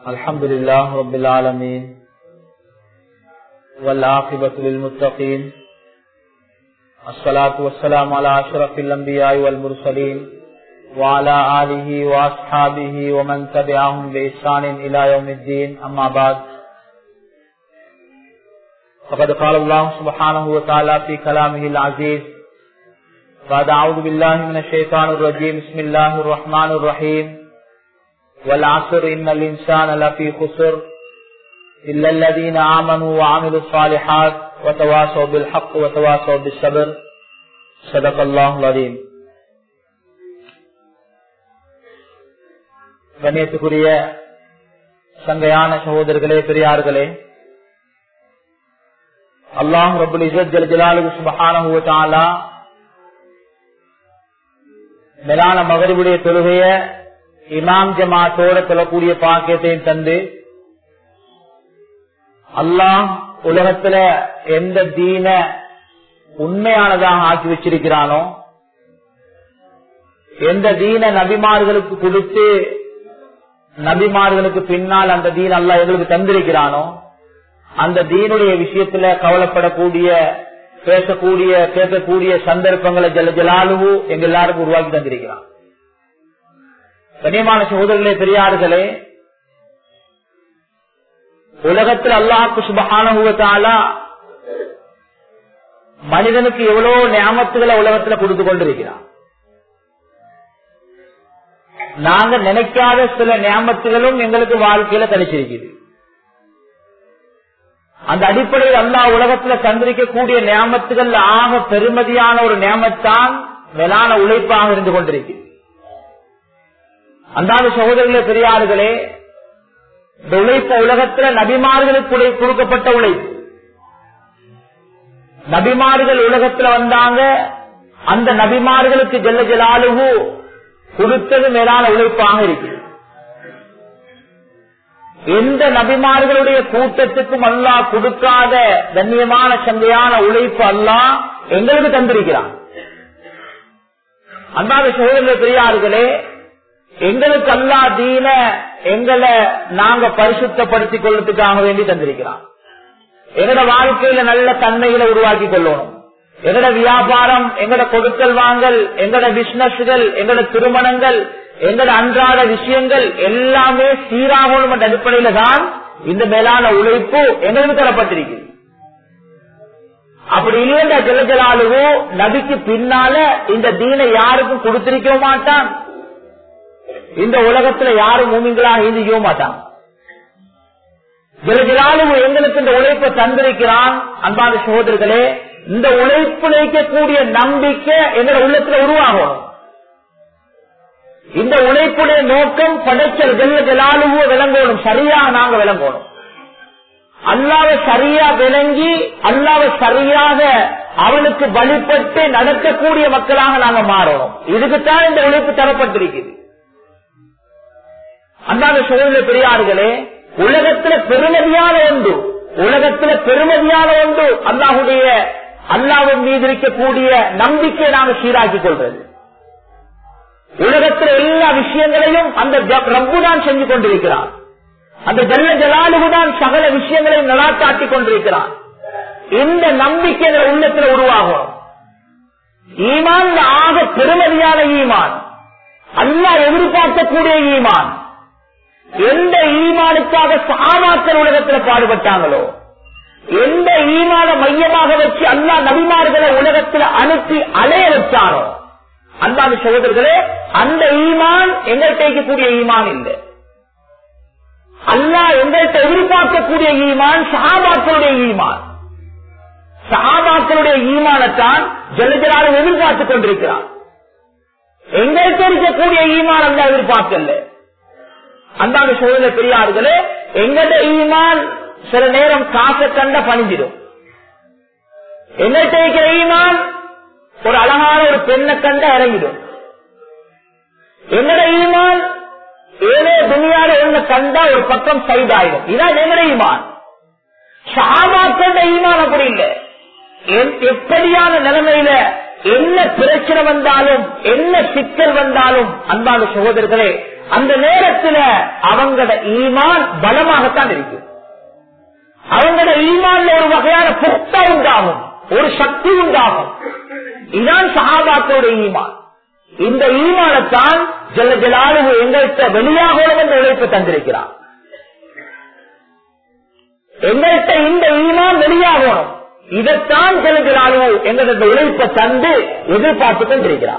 الحمد لله رب العالمين والعاقبة للمتقين الصلاة والسلام على أشرف الأنبياء والمرسلين وعلى آله وأصحابه ومن تبعهم بإحسان إلى يوم الدين أما بعد فقد قال الله سبحانه وتعالى في كلامه العزيز بعد أعوذ بالله من الشيطان الرجيم بسم الله الرحمن الرحيم والعصر إن الإنسان لفي خسر إلا الذين آمنوا وعملوا الصالحات وتواصوا بالحق وتواصوا بالصبر صدق الله العظيم கண்ணியத்துக்குரிய சங்கையான சகோதரர்களே பெரியார்களே அல்லாஹ் ரபுல் இசத் ஜலாலு சுபஹானஹு தஆலா மேலான மகரிபுடைய தொழுகைய இமாம் ஜமாத்தோட தொழக்கூடிய பாக்கியத்தையும் தந்து அல்லாஹ் உலகத்துல எந்த தீன உண்மையானதாக ஆக்கி வச்சிருக்கிறானோ எந்த தீன நபிமார்களுக்கு கொடுத்து நபிமார்களுக்கு பின்னால் அந்த தீன் அல்லாஹ் எங்களுக்கு தந்திருக்கிறானோ அந்த தீனுடைய விஷயத்துல கவலைப்படக்கூடிய பேசக்கூடிய கேட்கக்கூடிய சந்தர்ப்பங்களை ஜல ஜலாலுவு எங்க எல்லாருக்கும் உருவாக்கி தந்திருக்கிறான் கண்ணியமான சகோதரர்களே பெரியார்களே உலகத்தில் அல்லாஹு சுபகானுவத்தாலா மனிதனுக்கு எவ்வளவு நியமத்துகளை உலகத்துல கொடுத்து கொண்டிருக்கிறான் நாங்க நினைக்காத சில நியமத்துகளும் எங்களுக்கு வாழ்க்கையில கிடைச்சிருக்குது அந்த அடிப்படையில் அல்லா உலகத்துல தந்திருக்கக்கூடிய நியமத்துகள் ஆக பெருமதியான ஒரு நியமத்தான் மேலான உழைப்பாக இருந்து கொண்டிருக்கிறது அந்தாத சகோதரர்களே பெரியார்களே இந்த உழைப்பு உலகத்துல நபிமார்களுக்கு கொடுக்கப்பட்ட உழைப்பு நபிமார்கள் உலகத்துல வந்தாங்க அந்த நபிமார்களுக்கு ஜெல்ல ஜலாலுகு கொடுத்தது மேலான உழைப்பாக இருக்கு எந்த நபிமார்களுடைய கூட்டத்துக்கும் அல்லா கொடுக்காத கண்ணியமான சந்தையான உழைப்பு அல்லா எங்களுக்கு தந்திருக்கிறான் அந்தாத சகோதரர்கள் பெரியார்களே எங்களுக்கு அல்லா தீன எங்களை நாங்க பரிசுத்தப்படுத்திக் கொள்றதுக்காக வேண்டி தந்திருக்கிறான் எங்கட வாழ்க்கையில நல்ல தன்மைகளை உருவாக்கி கொள்ளணும் எங்கட வியாபாரம் எங்கட கொடுக்கல் வாங்கல் எங்கட பிசினஸ்கள் எங்கட திருமணங்கள் எங்கட அன்றாட விஷயங்கள் எல்லாமே சீராகணும் என்ற அடிப்படையில தான் இந்த மேலான உழைப்பு எங்களுக்கு தரப்பட்டிருக்கு அப்படி இல்லைன்ற ஜலஜலாலுவோ நபிக்கு பின்னால இந்த தீனை யாருக்கும் கொடுத்திருக்க மாட்டான் இந்த உலகத்துல யாரும் மூமிங்களாக இருந்திக்கவே மாட்டான் ஜலஜலாலுவு எங்களுக்கு இந்த உழைப்பை தந்திருக்கிறான் அன்பான சகோதரர்களே இந்த உழைப்பு வைக்கக்கூடிய நம்பிக்கை எங்களோட உள்ளத்துல உருவாகணும் இந்த உழைப்புடைய நோக்கம் படைச்சல் ஜெல்ல ஜலாலுவோ விளங்கணும் சரியா நாங்க விளங்கணும் அல்லாவை சரியா விளங்கி அல்லாவை சரியாக அவனுக்கு வழிபட்டு நடக்கக்கூடிய மக்களாக நாங்க மாறணும் இதுக்குத்தான் இந்த உழைப்பு தரப்பட்டிருக்குது அந்தாத சூழ்நிலை பெரியார்களே உலகத்துல பெருமதியான ஒன்று உலகத்துல பெருமதியான ஒன்று அல்லாஹுடைய அல்லாவின் மீது இருக்கக்கூடிய நம்பிக்கையை நாங்கள் சீராக்கிக் கொள்றது உலகத்தில் எல்லா விஷயங்களையும் அந்த ரப்பு தான் செஞ்சு கொண்டிருக்கிறார் அந்த ஜல்ல ஜலாலுதான் சகல விஷயங்களையும் நலாத்தாட்டிக் கொண்டிருக்கிறார் இந்த நம்பிக்கைகள் உள்ளத்தில் உருவாகும் ஈமான் ஆக பெருமதியான ஈமான் அல்லா எதிர்பார்க்கக்கூடிய ஈமான் எந்த ஈமானுக்காக சாமாக்கள் உலகத்தில் பாடுபட்டாங்களோ எந்த ஈமான மையமாக வச்சு அல்லா நபிமார்களை உலகத்தில் அனுப்பி அலைய வச்சாரோ அன்பான சகோதரர்களே அந்த ஈமான் எங்கள்கிட்ட இருக்கக்கூடிய ஈமான் இல்லை அல்லா எங்கள்கிட்ட எதிர்பார்க்கக்கூடிய ஈமான் சஹாபாக்களுடைய ஈமான் சஹாபாக்களுடைய ஈமானத்தான் ஜலஜலால எதிர்பார்த்துக் கொண்டிருக்கிறான் எங்கள்கிட்ட இருக்கக்கூடிய ஈமான் அல்ல எதிர்பார்க்கல அந்தாங்க சோதனை பெரியார்களே எங்கட ஈமான் சில நேரம் காசை கண்ட பணிஞ்சிடும் எங்கள்கிட்ட இருக்கிற ஈமான் ஒரு அழகான ஒரு பெண்ணை கண்ட இறங்கிடும் எங்கட ஈமான் ஏதோ துணியால ஒண்ணு கண்டா ஒரு பக்கம் சைட் ஆயிடும் இதான் எங்கட ஈமான் சாபாக்கண்ட ஈமான் அப்படி இல்லை எப்படியான நிலைமையில என்ன பிரச்சனை வந்தாலும் என்ன சிக்கல் வந்தாலும் அன்பான சகோதரர்களே அந்த நேரத்துல அவங்களோட ஈமான் பலமாகத்தான் இருக்கும் அவங்களோட ஈமான்ல ஒரு வகையான புக்தா உண்டாகும் ஒரு சக்தி உண்டாகும் இதான் சகாபாத்தோட ஈமான் இந்த ஈமானத்தான் ஜல்ல ஜலாலு எங்கள்கிட்ட வெளியாகணும் என்ற உழைப்பு தந்திருக்கிறார் எங்கள்கிட்ட இந்த ஈமான் வெளியாகணும் இதைத்தான் ஜல்ல ஜலாலு எங்களது உழைப்பை தந்து எதிர்பார்த்து கொண்டிருக்கிறார்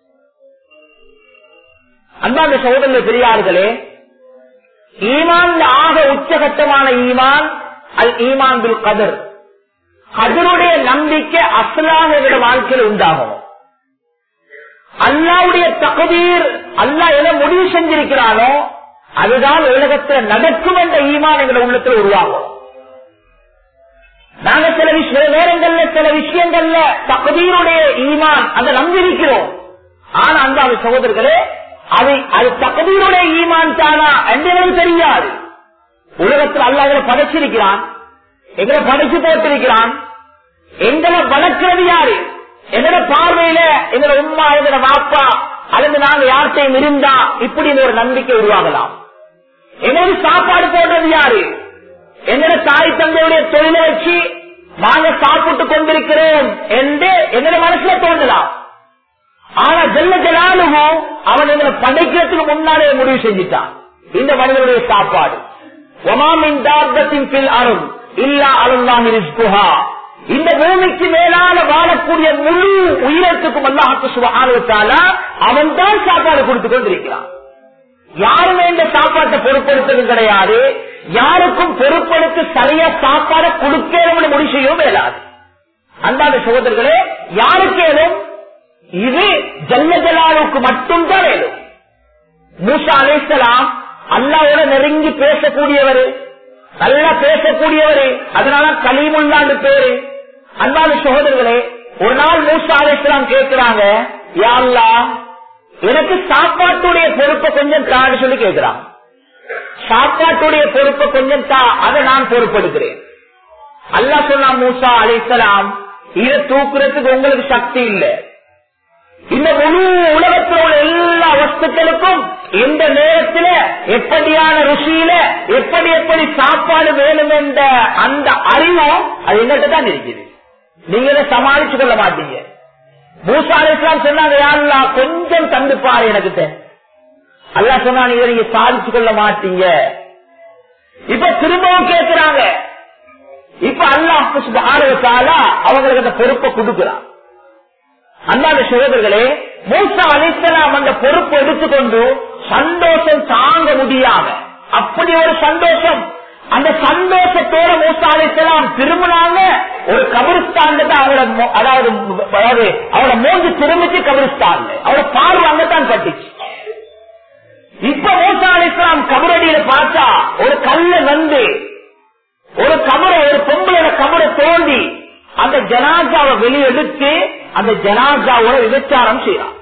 அன்பாந்த சகோதர பெரியார்களே ஈமான் ஆக உச்சகட்டமான ஈமான் அல் ஈமான் பில் கதர் கதருடைய நம்பிக்கை அசலாக எங்களோட வாழ்க்கையில் உண்டாகும் அல்லாவுடைய தகுதீர் அல்லா எதை முடிவு செஞ்சிருக்கிறானோ அதுதான் உலகத்தில் நடக்கும் என்ற ஈமான் எங்களை உள்ளத்தில் உருவாகும் நாங்க சில விஷய நேரங்கள்ல சில விஷயங்கள்ல தகுதியினுடைய ஈமான் அதை நம்பியிருக்கிறோம் ஆனா அந்த சகோதரர்களே அது அது தகுதியினுடைய ஈமான் தானா என்று தெரியாது உலகத்தில் அல்லா எங்களை படைச்சிருக்கிறான் எங்களை படைச்சு போட்டிருக்கிறான் எங்களை வளர்க்கிறது யாரு எங்களோட பார்வையில எங்களோட உமா எங்களோட வாப்பா அல்லது நாங்க யார்கிட்டையும் இருந்தா இப்படி ஒரு நம்பிக்கை உருவாகலாம் எங்களுக்கு சாப்பாடு போடுறது யாரு எங்களோட தாய் தந்தையுடைய தொழிலை வச்சு நாங்க சாப்பிட்டு கொண்டிருக்கிறோம் என்று எங்களோட மனசுல தோன்றலாம் ஆனா ஜெல்ல ஜலாலுவும் அவன் எங்களை படைக்கிறதுக்கு முன்னாலே முடிவு செஞ்சுட்டான் இந்த மனிதனுடைய சாப்பாடு ஒமாமின் தார்த்தத்தின் பில் அருள் இல்லா அருள்தான் ரிஸ்குஹா இந்த பூமிக்கு மேலான வாழக்கூடிய முழு உயிரத்துக்கும் அல்லாஹு சுகாரத்தால அவன் தான் சாப்பாடு கொடுத்து கொண்டிருக்கிறான் யாருமே இந்த சாப்பாட்டை பொறுப்படுத்தது கிடையாது யாருக்கும் பொறுப்படுத்தி சரியா சாப்பாடை கொடுக்கணும் முடிவு செய்யவும் இயலாது அந்தாத சகோதரர்களே யாருக்கேனும் இது ஜல்ல ஜலாலுக்கு மட்டும்தான் வேணும் மூசா அலேசலாம் அல்லாவோட நெருங்கி பேசக்கூடியவர் நல்லா பேசக்கூடியவர் அதனால கலீமுல்லாண்டு பேரு அன்பான சகோதரர்களே ஒரு நாள் மூசா அலேசலாம் கேட்கிறாங்க யாழ்லா எனக்கு சாப்பாட்டுடைய பொறுப்பை கொஞ்சம் தான்னு சொல்லி கேட்கிறான் சாப்பாட்டுடைய பொறுப்பை கொஞ்சம் தா அதை நான் பொறுப்பெடுக்கிறேன் அல்லா சொன்னா மூசா அலிசலாம் இதை தூக்குறதுக்கு உங்களுக்கு சக்தி இல்லை இந்த முழு உலகத்தில் உள்ள எல்லா வஸ்துக்களுக்கும் இந்த நேரத்தில் எப்படியான ருசியில எப்படி எப்படி சாப்பாடு வேணும் என்ற அந்த அறிவும் அது எங்கிட்ட தான் இருக்குது நீங்க இதை சமாளிச்சு கொள்ள மாட்டீங்க மூசா அலிஸ்லாம் சொன்னாங்க யாருலா கொஞ்சம் தந்துப்பாரு எனக்கு அல்லா சொன்னா நீங்க நீங்க சாதிச்சு கொள்ள மாட்டீங்க இப்ப திரும்பவும் கேட்கிறாங்க இப்ப அல்லாஹ் ஆரோக்கால அவங்களுக்கு அந்த பொறுப்பை கொடுக்கிறான் அல்லாத சகோதரர்களே மூசா அலிசலாம் அந்த பொறுப்பு எடுத்துக்கொண்டு சந்தோஷம் தாங்க முடியாம அப்படி ஒரு சந்தோஷம் அந்த சந்தோஷத்தோட மூசா அலிசலாம் திரும்பினாங்க ஒரு கபிரிஸ்தான் அவரோட மோ- அதாவது அதாவது அவரோட மூன்று திரும்பிச்சு கபிரிஸ்தான் அவரோட பார்வை அங்கத்தான் பட்டுச்சு இப்ப மூசா அலிஸ்லாம் கபரடியில பார்த்தா ஒரு கல்ல வந்து ஒரு கபரை ஒரு பொம்பளோட கபரை தோண்டி அந்த ஜனாசாவை வெளியெடுத்து அந்த ஜனாசாவோட விபச்சாரம் செய்யறான்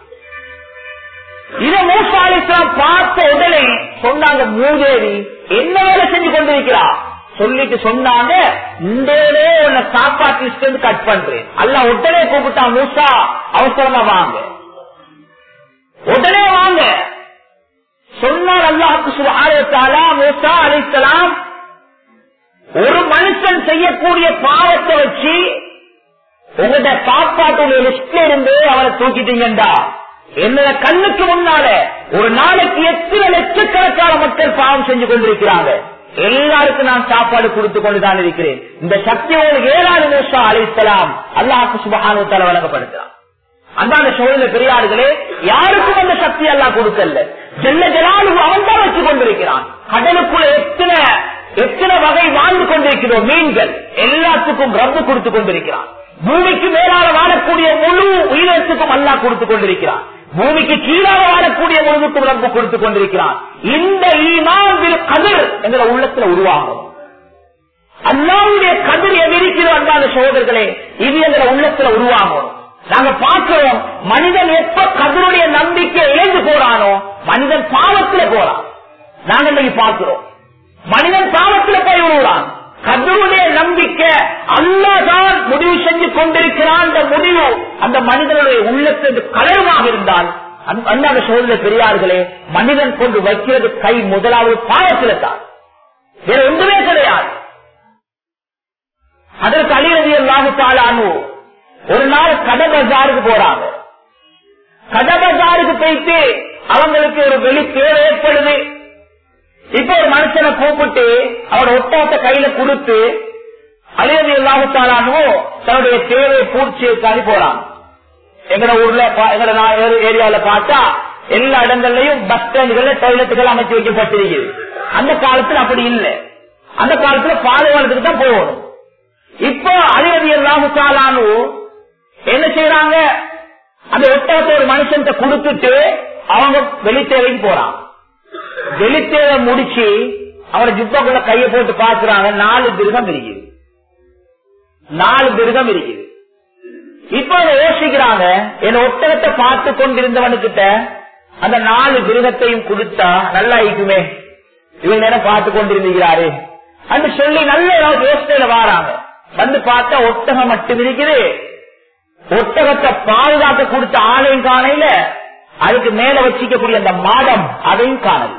இத மூசா அலிஸ்லாம் பார்த்த உடனே சொன்னாங்க மூதேவி என்ன வேலை செஞ்சு கொண்டிருக்கிறா சொல்லிட்டு சொன்னாங்க இந்த உன்னை சாப்பாட்டு லிஸ்ட் இருந்து கட் பண்றேன் அல்ல உடனே கூப்பிட்டான் மூசா அவசரமா வாங்க உடனே வாங்க சொன்னார் அல்லாஹுக்கு சுபாரத்தாலா மூசா அலிஸ்லாம் ஒரு மனுஷன் செய்யக்கூடிய பாவத்தை வச்சு உங்கள்ட சாப்பாட்டுடைய லிஸ்ட்ல இருந்து அவரை தூக்கிட்டீங்கடா என்னோட கண்ணுக்கு முன்னால ஒரு நாளைக்கு எத்தனை லட்சக்கணக்கான மக்கள் பாவம் செஞ்சு கொண்டிருக்கிறாங்க எல்லாருக்கும் நான் சாப்பாடு கொடுத்து கொண்டுதான் இருக்கிறேன் இந்த சக்தியோடு ஏழாறு மூசா அலிஸ்லாம் அல்லாஹுக்கு சுபகானத்தால வழங்கப்படுகிறான் அந்தாண்ட சோழல பெரியார்களே யாருக்கும் அந்த சக்தி எல்லாம் கொடுக்கல ஜெல்ல ஜலாலு அவன் தான் வச்சு கொண்டிருக்கிறான் கடலுக்குள்ள எத்தனை எத்தனை வகை வாழ்ந்து கொண்டிருக்கிறோம் மீன்கள் எல்லாத்துக்கும் ரப்பு கொடுத்து கொண்டிருக்கிறான் பூமிக்கு மேலால வாழக்கூடிய முழு உயிரினத்துக்கும் அல்லா கொடுத்து கொண்டிருக்கிறான் பூமிக்கு கீழாக வாழக்கூடிய முழுதுக்கும் ரப்பு கொடுத்து கொண்டிருக்கிறான் இந்த ஈமான் கதிர் என்ற உள்ளத்துல உருவாகும் அல்லாவுடைய கதிர் எது இருக்கிறோம் அன்பான சகோதரர்களே இது என்ற உள்ளத்துல உருவாகும் நாங்க பார்க்கிறோம் மனிதன் எப்ப கதிருடைய நம்பிக்கை இழந்து போறானோ மனிதன் பாவத்துல போறான் நாங்க இன்னைக்கு பார்க்கிறோம் மனிதன் பாவத்துல போய் விடுவான் கதிருடைய நம்பிக்கை அல்லாதான் முடிவு செஞ்சு கொண்டிருக்கிறான் அந்த முடிவு அந்த மனிதனுடைய உள்ளத்திற்கு கலருமாக இருந்தால் அந்த- அந்தாத சோதனை பெரியார்களே மனிதன் கொண்டு வைக்கிறது கை முதலாவது பாயத்தில தான் வேற ஒன்றுமே கிடையாது அதற்கு அழியது எல்லாத்தாலானு ஒரு நாள் கடை பஜாருக்கு போறாங்க கடை பஜாருக்கு போயிட்டு அவங்களுக்கு ஒரு வெளி தேவை ஏற்படுது இப்ப ஒரு மனுஷனை கூப்பிட்டு அவர் ஒட்டாத்த கையில கொடுத்து அழியது எல்லாத்தாலானோ தன்னுடைய தேவையை பூர்த்திக்காக போறாங்க எங்கட ஊர்ல பா- எங்கட நா- ஏ- ஏரியால பார்த்தா எல்லா இடங்கள்லயும் பஸ் ஸ்டாண்டுகள்ல டாய்லெட்டுகள் அமைச்சு வைக்கப்பட்டிருக்குது அந்த காலத்துல அப்படி இல்லை அந்த காலத்துல பாலைவனத்துக்கு தான் போகணும் இப்போ அழியது எல்லாத்தாலானு என்ன செய்யறாங்க அந்த ஒட்டகத்தை ஒரு மனுஷன் கொடுத்துட்டு அவங்க வெளித்தேவைக்கு போறாங்க வெளித்தேவை முடிச்சு அவரை ஜிப்பாக்குள்ள கைய போட்டு பாக்குறாங்க நாலு திருகம் இருக்குது நாலு திருகம் இருக்குது இப்ப அவங்க யோசிக்கிறாங்க என் ஒட்டகத்தை பார்த்து கொண்டிருந்தவனுக்கிட்ட அந்த நாலு கிரகத்தையும் கொடுத்தா நல்லா இருக்குமே இவங்க நேரம் பார்த்து கொண்டிருக்கிறாரு அந்த சொல்லி நல்ல ஏதாவது யோசனையில வாராங்க வந்து பார்த்தா ஒட்டகம் மட்டும் இருக்குது ஒட்டகத்தை பாதுகாக்க கொடுத்த ஆளையும் காணையில அதுக்கு மேல வச்சிக்கக்கூடிய அந்த மாடம் அதையும் காணல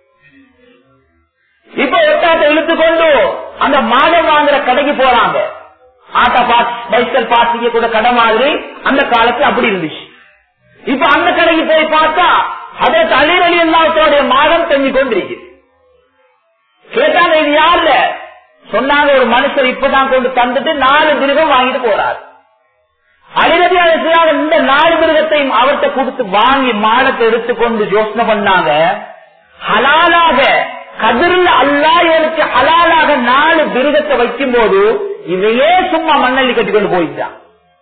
இப்ப ஒட்டகத்தை இழுத்து கொண்டு அந்த மாடம் வாங்குற கடைக்கு போறாங்க ஆட்டோ பாஸ் பைசல் பாசிக்க கூட கடை மாதிரி அந்த காலத்துல அப்படி இருந்துச்சு இப்ப அந்த கடைக்கு போய் பார்த்தா அதே தலைவலி எல்லாத்தோடைய மாதம் தெரிஞ்சு கொண்டிருக்குது கேட்டாங்க இது யாருல சொன்னாங்க ஒரு மனுஷர் இப்பதான் கொண்டு தந்துட்டு நாலு மிருகம் வாங்கிட்டு போறாரு அடிநதி அழைச்சாங்க இந்த நாலு மிருகத்தையும் அவர்கிட்ட கொடுத்து வாங்கி மாடத்தை எடுத்துக்கொண்டு யோசனை பண்ணாங்க ஹலாலாக கதிரில் அல்லா இவனுக்கு ஹலாலாக நாலு மிருகத்தை வைக்கும் போது இதையே சும்மா மண்ணள்ளி கட்டி கொண்டு போயிட்டான்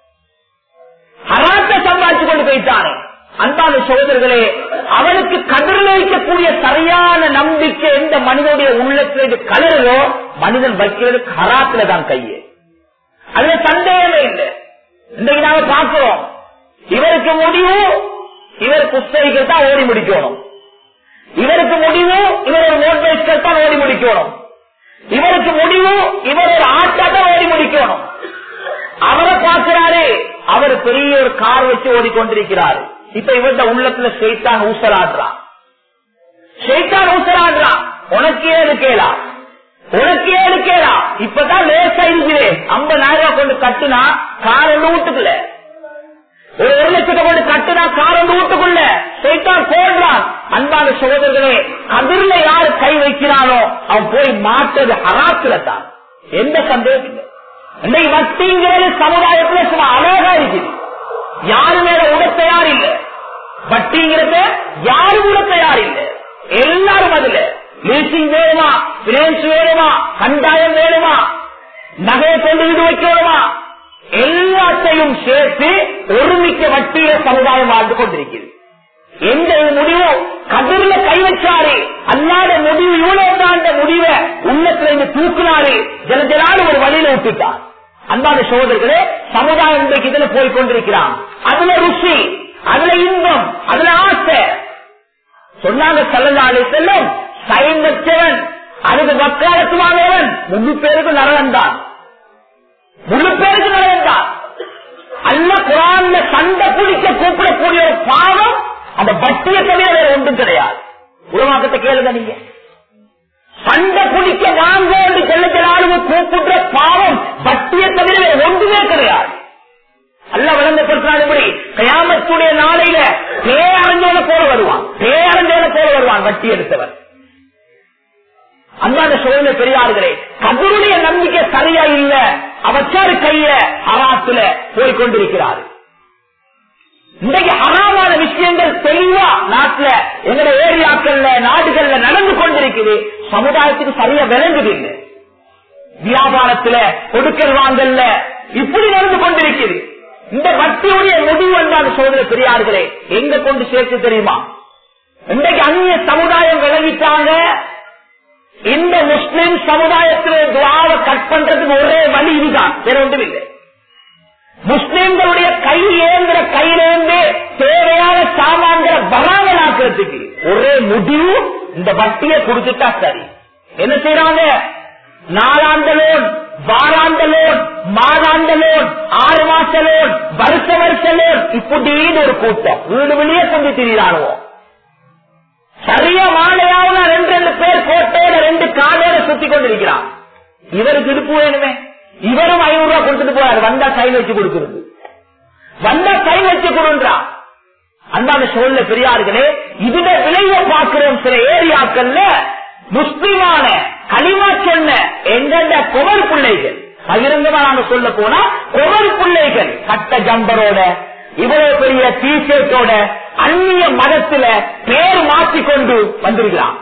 ஹராத்தை சம்பாதிச்சு கொண்டு போயிட்டானே அன்பான சகோதரர்களே அவனுக்கு கதிரில் வைக்கக்கூடிய சரியான நம்பிக்கை எந்த மனிதனுடைய உள்ளத்தில் இது கலரோ மனிதன் வைக்கிறதுக்கு ஹராத்துல தான் கையே அதுல சந்தேகமே இல்லை இன்றைக்கு நாம பார்க்கிறோம் இவருக்கு முடிவு இவர் புஸ்தகிக்கு தான் ஓடி முடிக்கணும் இவருக்கு முடிவு இவர் ஒரு நோட் பைஸ்கர் தான் ஓடி முடிக்கணும் இவருக்கு முடிவு இவர் ஒரு ஆட்டா தான் ஓடி முடிக்கணும் அவரை பார்க்கிறாரு அவர் பெரிய ஒரு கார் வச்சு ஓடிக்கொண்டிருக்கிறாரு இப்ப இவர்த உள்ளத்துல செய்தான் ஊசலாடுறான் செய்தான் ஊசலாடுறான் உனக்கு ஏது கேளா உனக்கு ஏது கேளா இப்பதான் லேசா இருக்குது ஐம்பதாயிரம் ரூபாய் கொண்டு கட்டுனா கார் ஒன்று வீட்டுக்குள்ள ஒரு ஒரு லட்சத்தை கொண்டு கட்டுனா கார் ஒன்று வீட்டுக்குள்ள செய்தான் போடுறான் அன்பான சகோதரர்களே கதிர்ல யாரு கை வைக்கிறானோ அவன் போய் மாட்டது ஹராத்துல தான் எந்த சந்தேகம் இல்லை இன்னைக்கு வட்டிங்கிறது சமுதாயத்துல சும்மா அழகா இருக்குது யாரு மேல உட தயார் இல்ல வட்டிங்கிறத யாரும் உட தயார் இல்ல எல்லாரும் அதுல லீசிங் வேணுமா பினான்ஸ் வேணுமா கண்டாயம் வேணுமா நகையை கொண்டு வீடு வைக்கணுமா எல்லாத்தையும் சேர்த்து ஒருமிக்க வட்டியில சமுதாயம் வாழ்ந்து கொண்டிருக்கிறது எந்த முடிவு கதிரில கை வச்சாரு அல்லாத முடிவு இவ்வளவு தாண்ட முடிவை உள்ளத்துல இருந்து தூக்குனாரு ஜனஜனாலும் ஒரு வழியில விட்டுட்டார் அன்பான சோதர்களே சமுதாயம் இன்றைக்கு இதுல போய் கொண்டிருக்கிறான் அதுல ருசி அதுல இன்பம் அதுல ஆசை சொன்னாங்க சல்லல்லாலே செல்லும் சைன் வச்சவன் அதுக்கு வக்காலத்து வாங்கியவன் முழு பேருக்கு நரகன் தான் முழு பேருக்கு நரகன் தான் அல்ல குரான்ல சண்டை பிடிக்க கூப்பிடக்கூடிய ஒரு பாவம் அந்த பட்டியை தவிர வேற ஒன்றும் கிடையாது உலமாக்கத்தை கேளுங்க நீங்க சண்டை பிடிக்க வாங்க என்று செல்ல செல்லாலும் கூப்பிடுற பாவம் பட்டியை தவிர வேற ஒன்றுமே கிடையாது அல்ல வழங்கப்படுத்தினால் இப்படி கயாமத்துடைய நாளையில பேரஞ்சோட போல வருவான் பேரஞ்சோட போல வருவான் வட்டி எடுத்தவர் அன்பான சோழனை பெரியார்களே கபருடைய நம்பிக்கை சரியா இல்ல அவச்சாரு கையில அராத்துல போய்கொண்டிருக்கிறார் இன்றைக்கு ஹராமான விஷயங்கள் தெளிவா நாட்டுல எங்கட ஏரியாக்கள்ல நாடுகள்ல நடந்து கொண்டிருக்குது சமுதாயத்துக்கு சரியா விளங்குது இல்லை வியாபாரத்துல கொடுக்கல் வாங்கல்ல இப்படி நடந்து கொண்டிருக்குது இந்த பக்தியுடைய முடிவு என்றால் சோதனை பெரியார்களே எங்க கொண்டு சேர்த்து தெரியுமா இன்றைக்கு அந்நிய சமுதாயம் விளங்கிட்டாங்க இந்த முஸ்லிம் சமுதாயத்தில் துவாவை கட் பண்றதுக்கு ஒரே வழி இதுதான் வேற ஒன்றும் இல்லை முஸ்லிம்களுடைய கை ஏந்திர கையிலேந்து தேவையான சாமான்களை பராமலாக்குறதுக்கு ஒரே முடிவு இந்த வட்டியை கொடுத்துட்டா சரி என்ன செய்யறாங்க நாலாண்டு லோன் வாராந்த லோன் மாதாந்த லோன் ஆறு மாச லோன் வருஷ வருஷ லோன் இப்படின்னு ஒரு கூட்டம் வீடு வெளியே கொண்டு திரியானுவோம் சரியா மாலையாவது ரெண்டு ரெண்டு பேர் கோட்டையில ரெண்டு காலையில சுத்தி கொண்டிருக்கிறான் இவருக்கு இடுப்பு வேணுமே இவரும் ஐநூறு ரூபாய் கொடுத்துட்டு போறாரு வந்தா கையில் வச்சு கொடுக்கிறது வந்தா கை வச்சு கொடுன்றான் அந்தாண்ட சூழ்நிலை பெரியார்களே இதுல விளைவ பார்க்கிறோம் சில ஏரியாக்கள்ல முஸ்லிமான களிமா சொன்ன எங்கெண்ட குமர் பிள்ளைகள் பகிரங்கமா நாங்க சொல்ல போனா குமர் பிள்ளைகள் கட்ட ஜம்பரோட இவ்வளவு பெரிய டிஷர்ட்டோட அந்நிய மதத்துல பேர் மாற்றிக்கொண்டு வந்திருக்கிறான்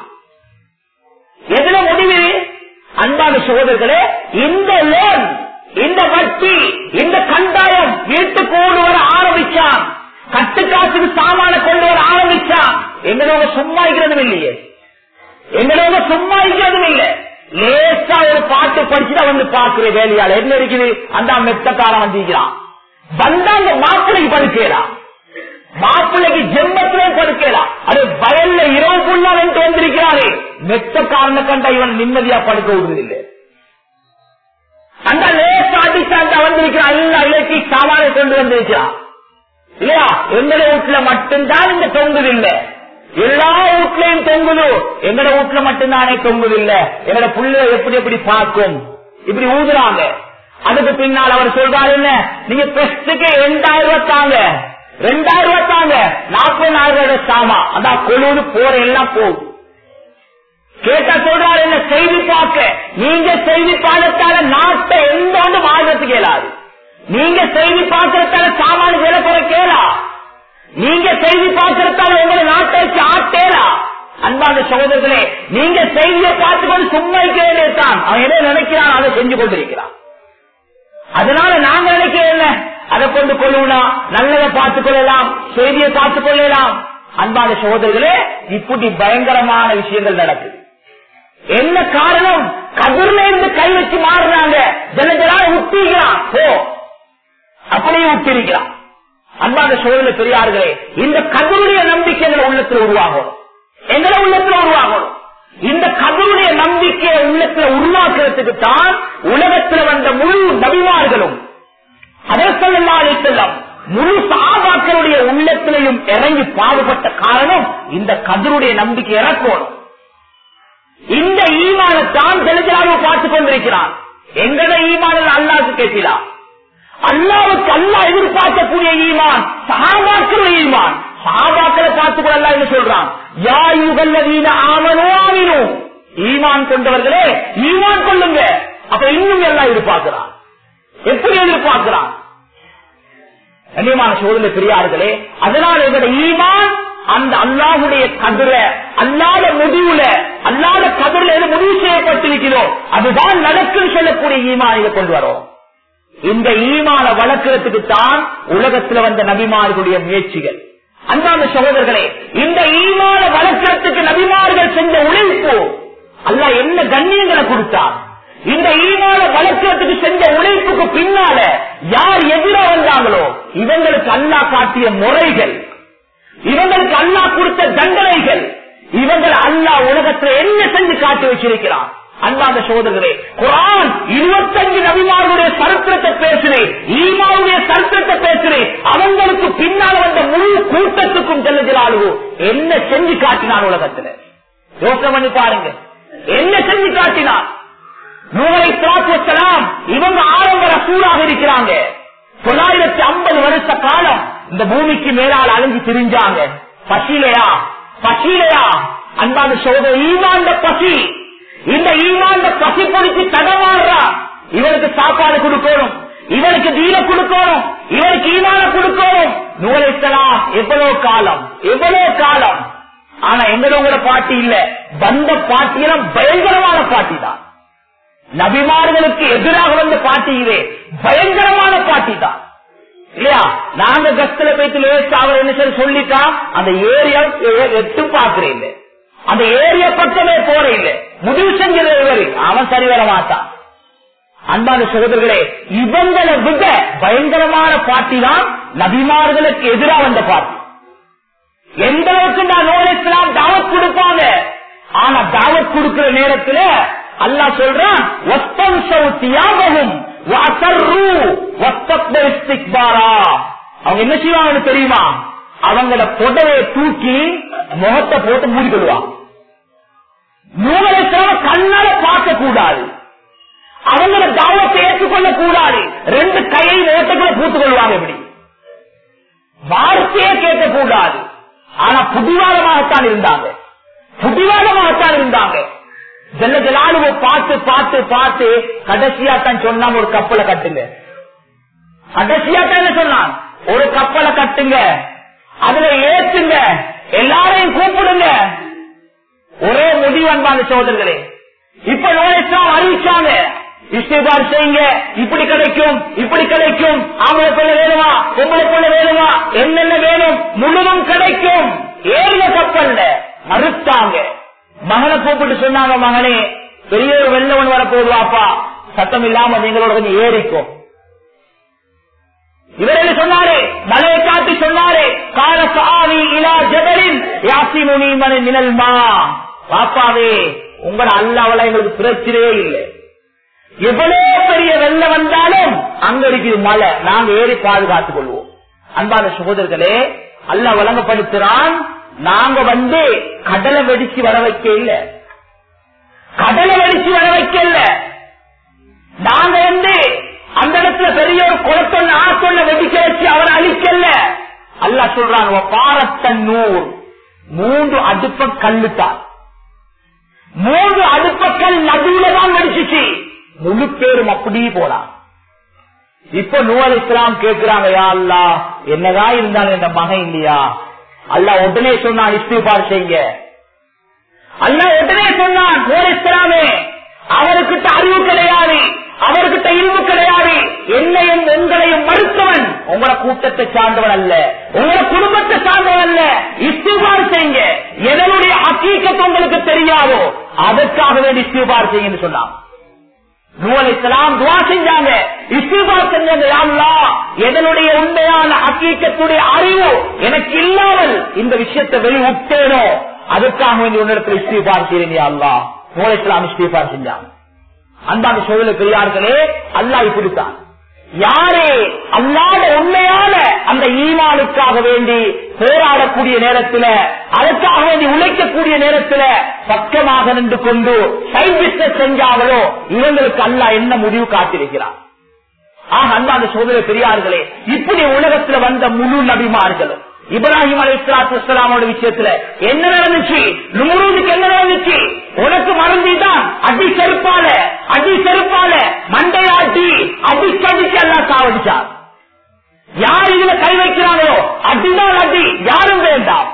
எதுல முடிவு அன்பான சகோதரர்களே இந்த லோன் இந்த வட்டி இந்த கண்டாயம் வீட்டுக்கு ஓடு வர ஆரம்பிச்சான் கட்டுக்காசுக்கு சாமான கொண்டு வர ஆரம்பிச்சான் எங்களோட சும்மா இருக்கிறதும் இல்லையே எங்களோட சும்மா இருக்கிறதும் இல்லை லேசா ஒரு பாட்டு படிச்சுட்டா வந்து பாக்குற வேலையாள் என்ன இருக்குது அந்த மெத்தக்காரன் வந்திருக்கிறான் வந்தா அந்த மாப்பிள்ளைக்கு படுக்கலாம் மாப்பிள்ளைக்கு ஜென்மத்திலே படுக்கலாம் அது வயல்ல இரவு புள்ளா என்று வந்திருக்கிறாரே மெத்தக்காரனை கண்டா இவன் நிம்மதியா படுக்க விடுவதில்லை அந்த லேச அடிச்சாண்ட வந்திருக்கிறான் எல்லா இலக்கி சாமானை கொண்டு வந்திருக்கிறான் இல்லையா எங்கட வீட்டுல மட்டும்தான் இந்த தொங்குது இல்ல எல்லா வீட்லயும் தொங்குது எங்கட வீட்டுல மட்டும்தானே தொங்குது இல்ல எங்கட புள்ள எப்படி எப்படி பார்க்கும் இப்படி ஊதுறாங்க அதுக்கு பின்னால் அவர் சொல்றாரு என்ன நீங்க பெஸ்டுக்கு ரெண்டாயிரம் ரூபாய் தாங்க ரெண்டாயிரம் ரூபாய் தாங்க நாற்பதாயிரம் ரூபாய் சாமா அதான் கொழுது போற எல்லாம் போகும் கேட்டா சொல்றாரு என்ன செய்தி பார்க்க நீங்க செய்தி பார்க்கத்தால நாட்டை எந்த ஒன்று வாழ்றதுக்கு இயலாது நீங்க செய்தி பார்க்கறதால சாமான விலை குறை கேளா நீங்க செய்தி பார்க்கறதால உங்களை நாட்டை வச்சு ஆட்டேலா அன்பான சகோதரர்களே நீங்க செய்தியை பார்த்துக்கொண்டு சும்மா இருக்க வேண்டியதுதான் அவன் என்ன நினைக்கிறான் அதை செஞ்சு கொண்டிருக்கிறான் அதனால நாங்க நினைக்கிறேன் என்ன அதை கொண்டு கொள்ளலாம் நல்லதை பார்த்துக் கொள்ளலாம் செய்தியை பார்த்துக் கொள்ளலாம் அன்பான சகோதரர்களே இப்படி பயங்கரமான விஷயங்கள் நடக்குது என்ன காரணம் கதிர்ல இருந்து கை வச்சு மாறுறாங்க ஜனஜனா உத்திக்கிறான் போ அப்படியே உத்திருக்கிறான் அன்பான சோழல பெரியார்களே இந்த கதருடைய நம்பிக்கை எங்களை உள்ளத்துல உருவாகணும் எங்களை உள்ளத்துல உருவாகணும் இந்த கதருடைய நம்பிக்கையை உள்ளத்துல உருவாக்குறதுக்கு தான் உலகத்துல வந்த முழு நபிமார்களும் அதே சொல்லலாம் செல்லம் முழு சாபாக்களுடைய உள்ளத்திலையும் இறங்கி பாடுபட்ட காரணம் இந்த கதருடைய நம்பிக்கை இறக்கணும் இந்த ஈமானத்தான் தெளிவாக பார்த்துக் கொண்டிருக்கிறான் எங்கட ஈமானில் அல்லாவுக்கு கேட்கிறான் அல்லாவுக்கு அல்லா எதிர்பார்க்கக்கூடிய ஈமான் சகாபாக்கள் ஈமான் சகாபாக்களை பார்த்துக் அல்லா என்று சொல்றான் யா யுகல்லதீன ஆமனோ ஆமினோ ஈமான் கொண்டவர்களே ஈமான் கொள்ளுங்க அப்ப இன்னும் எல்லாம் எதிர்பார்க்கிறான் எப்படி எதிர்பார்க்கிறான் கண்ணியமான சோதனை பெரியார்களே அதனால் எங்களுடைய ஈமான் அந்த அல்லாஹுடைய கதிர அல்லாத முடிவுல அல்லாத கதிரில் எது முடிவு செய்யப்பட்டிருக்கிறோ அதுதான் நடக்குன்னு சொல்லக்கூடிய ஈமானில கொண்டு வரோம் இந்த ஈமான வளர்க்கறதுக்கு தான் உலகத்துல வந்த நபிமார்களுடைய முயற்சிகள் அன்பான சகோதரர்களே இந்த ஈமான வளர்க்கறதுக்கு நபிமார்கள் செஞ்ச உழைப்பு அல்ல என்ன கண்ணியங்களை கொடுத்தார் இந்த ஈமான வளர்க்கறதுக்கு செஞ்ச உழைப்புக்கு பின்னால யார் எதிர வந்தாங்களோ இவங்களுக்கு அல்லா காட்டிய முறைகள் இவங்களுக்கு அல்லா கொடுத்த தண்டனைகள் இவங்கள் அல்லா உலகத்துல என்ன செஞ்சு காட்டி வச்சிருக்கிறான் அல்லாத சோதரர்களே குரான் இருபத்தஞ்சு நபிமாருடைய சரித்திரத்தை பேசுறேன் ஈமாவுடைய சரித்திரத்தை பேசுறேன் அவங்களுக்கு பின்னால் வந்த முழு கூட்டத்துக்கும் செல்லுகிறாளோ என்ன செஞ்சு காட்டினான் உலகத்துல யோசனை பண்ணி பாருங்க என்ன செஞ்சு காட்டினான் நூலை தாக்குவலாம் இவங்க ஆரம்ப ரசூலாக இருக்கிறாங்க தொள்ளாயிரத்தி ஐம்பது வருஷ காலம் இந்த பூமிக்கு மேலால் அழிஞ்சு திரிஞ்சாங்க பசிலையா பசிலையா அன்பான சோதர ஈமாண்ட பசி இந்த ஈமாண்ட பசி பொடிச்சு தடமாடுறா இவனுக்கு சாப்பாடு கொடுக்கணும் இவனுக்கு தீர கொடுக்கணும் இவனுக்கு ஈமான கொடுக்கணும் நூலைத்தலாம் எவ்வளவு காலம் எவ்வளவு காலம் ஆனா எங்களோட பாட்டி இல்ல வந்த பாட்டியெல்லாம் பயங்கரமான பாட்டி தான் நபிமார்களுக்கு எதிராக வந்த பாட்டி இதே பயங்கரமான பாட்டி தான் இல்லையா நாங்க கஸ்தில போயிட்டு லேசா அவர் என்ன சொல்லி சொல்லிட்டா அந்த ஏரியா எட்டு பாக்குறேன் இல்ல அந்த ஏரியா பக்கமே போற இல்ல முடிவு செஞ்சது இவரு அவன் சரி வர மாட்டான் அன்பான சகோதரர்களே இவங்களை விட பயங்கரமான பாட்டி தான் நபிமார்களுக்கு எதிராக வந்த பாட்டி எந்த அளவுக்கு நான் நோயெல்லாம் தாவத் கொடுப்பாங்க ஆனா தாவத் கொடுக்கிற நேரத்துல அல்லாஹ் சொல்றான் "வஸ்தம்சவு தியாகஹும் வஅஸர்ரு வஸ்தக்பரு இஸ்திக்பாரா." அவங்க என்ன செய்வாங்கன்னு தெரியுமா அவங்கள புடவையை தூக்கி முகத்தை போட்டு மூடிக்கொள்வாங்க நூலை கண்ணால பார்க்க கூடாது அவங்கள தாவத்தை ஏற்றுக்கொள்ள கூடாது ரெண்டு கையை ஓட்டங்களை பூத்துக் கொள்வாங்க இப்படி வார்த்தையே கேட்க கூடாது ஆனா புடிவாதமாகத்தான் இருந்தாங்க புடிவாதமாகத்தான் இருந்தாங்க ஜல்ல ஜலாலுவை பார்த்து பார்த்து பார்த்து கடைசியா தான் சொன்னாங்க ஒரு கப்பலை கட்டுங்க கடைசியா தான் என்ன சொன்னான் ஒரு கப்பலை கட்டுங்க அதுல ஏற்றுங்க எல்லாரையும் கூப்பிடுங்க ஒரே முடிவு அன்பான சோதர்களே இப்ப நோயெல்லாம் அறிவிச்சாங்க இஸ்திபார் செய்யுங்க இப்படி கிடைக்கும் இப்படி கிடைக்கும் ஆம்பளை பிள்ளை வேணுமா பொம்பளை பிள்ளை வேணுமா என்னென்ன வேணும் முழுதும் கிடைக்கும் ஏறிய கப்பல்ல மறுத்தாங்க மகனை கூப்பிட்டு சொன்னாங்க மகனே பெரிய ஒரு வெள்ளவன் வரப்போகுதுவாப்பா சத்தம் இல்லாம நீங்களோட கொஞ்சம் ஏறிக்கும் இவர் என்ன சொன்னாரு மலையை காட்டி சொன்னாரு கால சாவி இலா ஜபலின் யாசி முனிமனை மினல்மா பாப்பாவே உங்களோட அல்லாவல எங்களுக்கு பிரச்சனையே இல்லை எவ்வளவு பெரிய வெள்ளம் வந்தாலும் அங்க இருக்குது மலை நாங்க ஏறி பாதுகாத்துக் கொள்வோம் அன்பான சகோதரர்களே அல்ல வழங்கப்படுத்துறான் நாங்க வந்து கடலை வெடிச்சு வர வைக்க இல்ல கடலை வெடிச்சு வர வைக்க இல்ல நாங்க வந்து அந்த இடத்துல பெரிய ஒரு குளத்தொன்னு ஆசொல்ல வெடிக்க வச்சு அவரை அழிக்கல அல்லா சொல்றாங்க பாரத்தன்னூர் மூன்று அடுப்ப கல்லுத்தான் மூன்று அடுப்பக்கல் நடுவுல தான் வெடிச்சிச்சு முழு பேரும் அப்படியே போலாம் இப்ப நூல் இஸ்லாம் கேட்கிறாங்க யா அல்லா என்னதான் இருந்தாலும் என் மகன் இல்லையா அல்லா உடனே சொன்னான் இஸ்திபார் செய்யுங்க அல்லா உடனே சொன்னான் நூல் இஸ்லாமே அவருக்கிட்ட அறிவு கிடையாது அவர்கிட்ட இருவு கிடையாது என்னையும் உங்களையும் மறுத்தவன் உங்கள கூட்டத்தை சார்ந்தவன் அல்ல உங்கள குடும்பத்தை சார்ந்தவன் அல்ல இஸ்திபார் செய்யுங்க எதனுடைய அக்கீக்கத்து உங்களுக்கு தெரியாதோ அதற்காக வேண்டி இஸ்திபார் செய்யுங்கன்னு சொன்னான் நூலைக்கலாம் துவா செஞ்சாங்க இஸ்திபார் செஞ்சாங்க யாழ்லா எதனுடைய உண்மையான அக்கீக்கத்துடைய அறிவு எனக்கு இல்லாமல் இந்த விஷயத்தை வெளிவிட்டேனோ அதுக்காக வேண்டி உன்னிடத்தில் இஸ்திபார் செய்யறேன் அல்லா நூலைக்கலாம் இஸ்திபார் செஞ்சாங்க அன்பான சோழ பெரியார்களே அல்லா இப்படித்தான் யாரே அல்லாத உண்மையான அந்த ஈமானுக்காக வேண்டி போராடக்கூடிய நேரத்தில் அதற்காக வேண்டி உழைக்கக்கூடிய நேரத்தில் பக்கமாக நின்று கொண்டு சைட் பிசினஸ் செஞ்சாங்களோ இவங்களுக்கு அல்லா என்ன முடிவு காத்திருக்கிறார் ஆக அன்பான சோதனை பெரியார்களே இப்படி உலகத்தில் வந்த முழு நபிமார்களும் இப்ராஹிம் அலி இஸ்லாத்து விஷயத்துல என்ன நடந்துச்சு நுமரூதுக்கு என்ன நடந்துச்சு உனக்கு மறந்துதான் அடி செருப்பால அடி செருப்பால மண்டையாட்டி அடி கடிச்சு எல்லாம் சாவடிச்சார் யார் இதுல கை வைக்கிறாங்களோ அடிதான் அடி யாரும் வேண்டாம்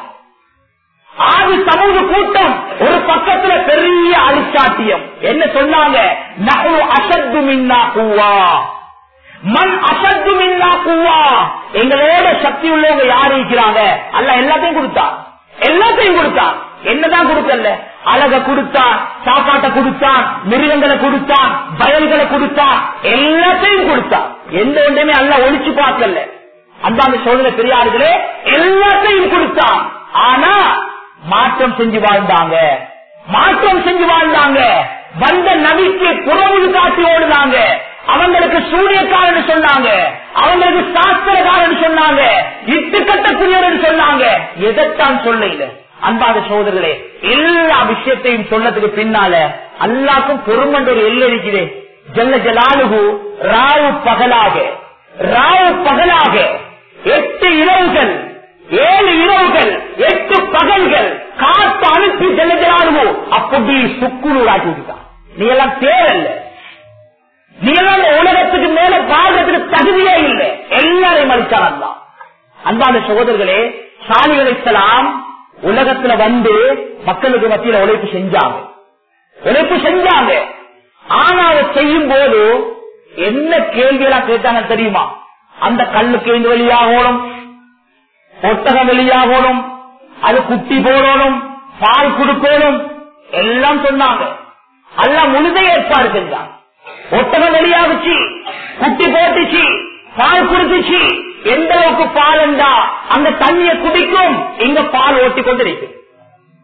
ஆதி சமூக கூட்டம் ஒரு பக்கத்துல பெரிய அரிசாட்டியம் என்ன சொன்னாங்க நகு அசத்து மின்னா கூவா மண் அசத்து மின்னா கூவா எங்களோட சக்தி உள்ளவங்க யாரு இருக்கிறாங்க அல்ல எல்லாத்தையும் கொடுத்தா எல்லாத்தையும் கொடுத்தான் என்னதான் கொடுக்கல அழக கொடுத்தான் சாப்பாட்டை கொடுத்தான் மிருகங்களை கொடுத்தான் வயல்களை கொடுத்தான் எல்லாத்தையும் கொடுத்தான் எந்த ஒன்றுமே அல்ல ஒழிச்சு பார்க்கல அந்தாந்த சோதனை பெரியார்களே எல்லாத்தையும் கொடுத்தான் ஆனா மாற்றம் செஞ்சு வாழ்ந்தாங்க மாற்றம் செஞ்சு வாழ்ந்தாங்க வந்த நபிக்கு புறமுது காட்டி ஓடுனாங்க அவங்களுக்கு சூரியக்காரன் சொன்னாங்க அவங்களுக்கு சாஸ்திரக்காரன் சொன்னாங்க இட்டு கட்டக்கூடியவர் சொன்னாங்க எதைத்தான் சொல்ல அன்பாத சோதர்களே எல்லா விஷயத்தையும் சொன்னதுக்கு பின்னால அல்லாக்கும் பொறுமன்ற ஒரு எல்லை இருக்குது ஜல்ல ஜலாலுகு ராவு பகலாக ராவு பகலாக எட்டு இரவுகள் ஏழு இரவுகள் எட்டு பகல்கள் காத்து அனுப்பி ஜல்ல ஜலாலுகு அப்படி சுக்குநூறாக்கி விட்டான் நீ எல்லாம் தேரல்ல நீ எல்லாம் இந்த உலகத்துக்கு மேல வாழ்றதுக்கு தகுதியே இல்லை எல்லாரையும் மறுச்சான் தான் அன்பான சகோதரர்களே சாலிகள் இஸ்லாம் உலகத்துல வந்து மக்களுக்கு மத்தியில உழைப்பு செஞ்சாங்க உழைப்பு செஞ்சாங்க ஆனா அதை செய்யும் போது என்ன கேள்வியெல்லாம் கேட்டாங்க தெரியுமா அந்த கல்லுக்கு எங்க வெளியாகணும் ஒட்டகம் வெளியாகணும் அது குட்டி போடணும் பால் கொடுக்கணும் எல்லாம் சொன்னாங்க எல்லாம் முழுதை ஏற்பாடு செஞ்சாங்க ஒட்டகம் வெளியாகுச்சு குட்டி போட்டுச்சு பால் குடிச்சிச்சு எந்த அளவுக்கு பால் என்றா அந்த தண்ணியை குடிக்கும் இங்க பால் ஓட்டி கொண்டு இருக்கும்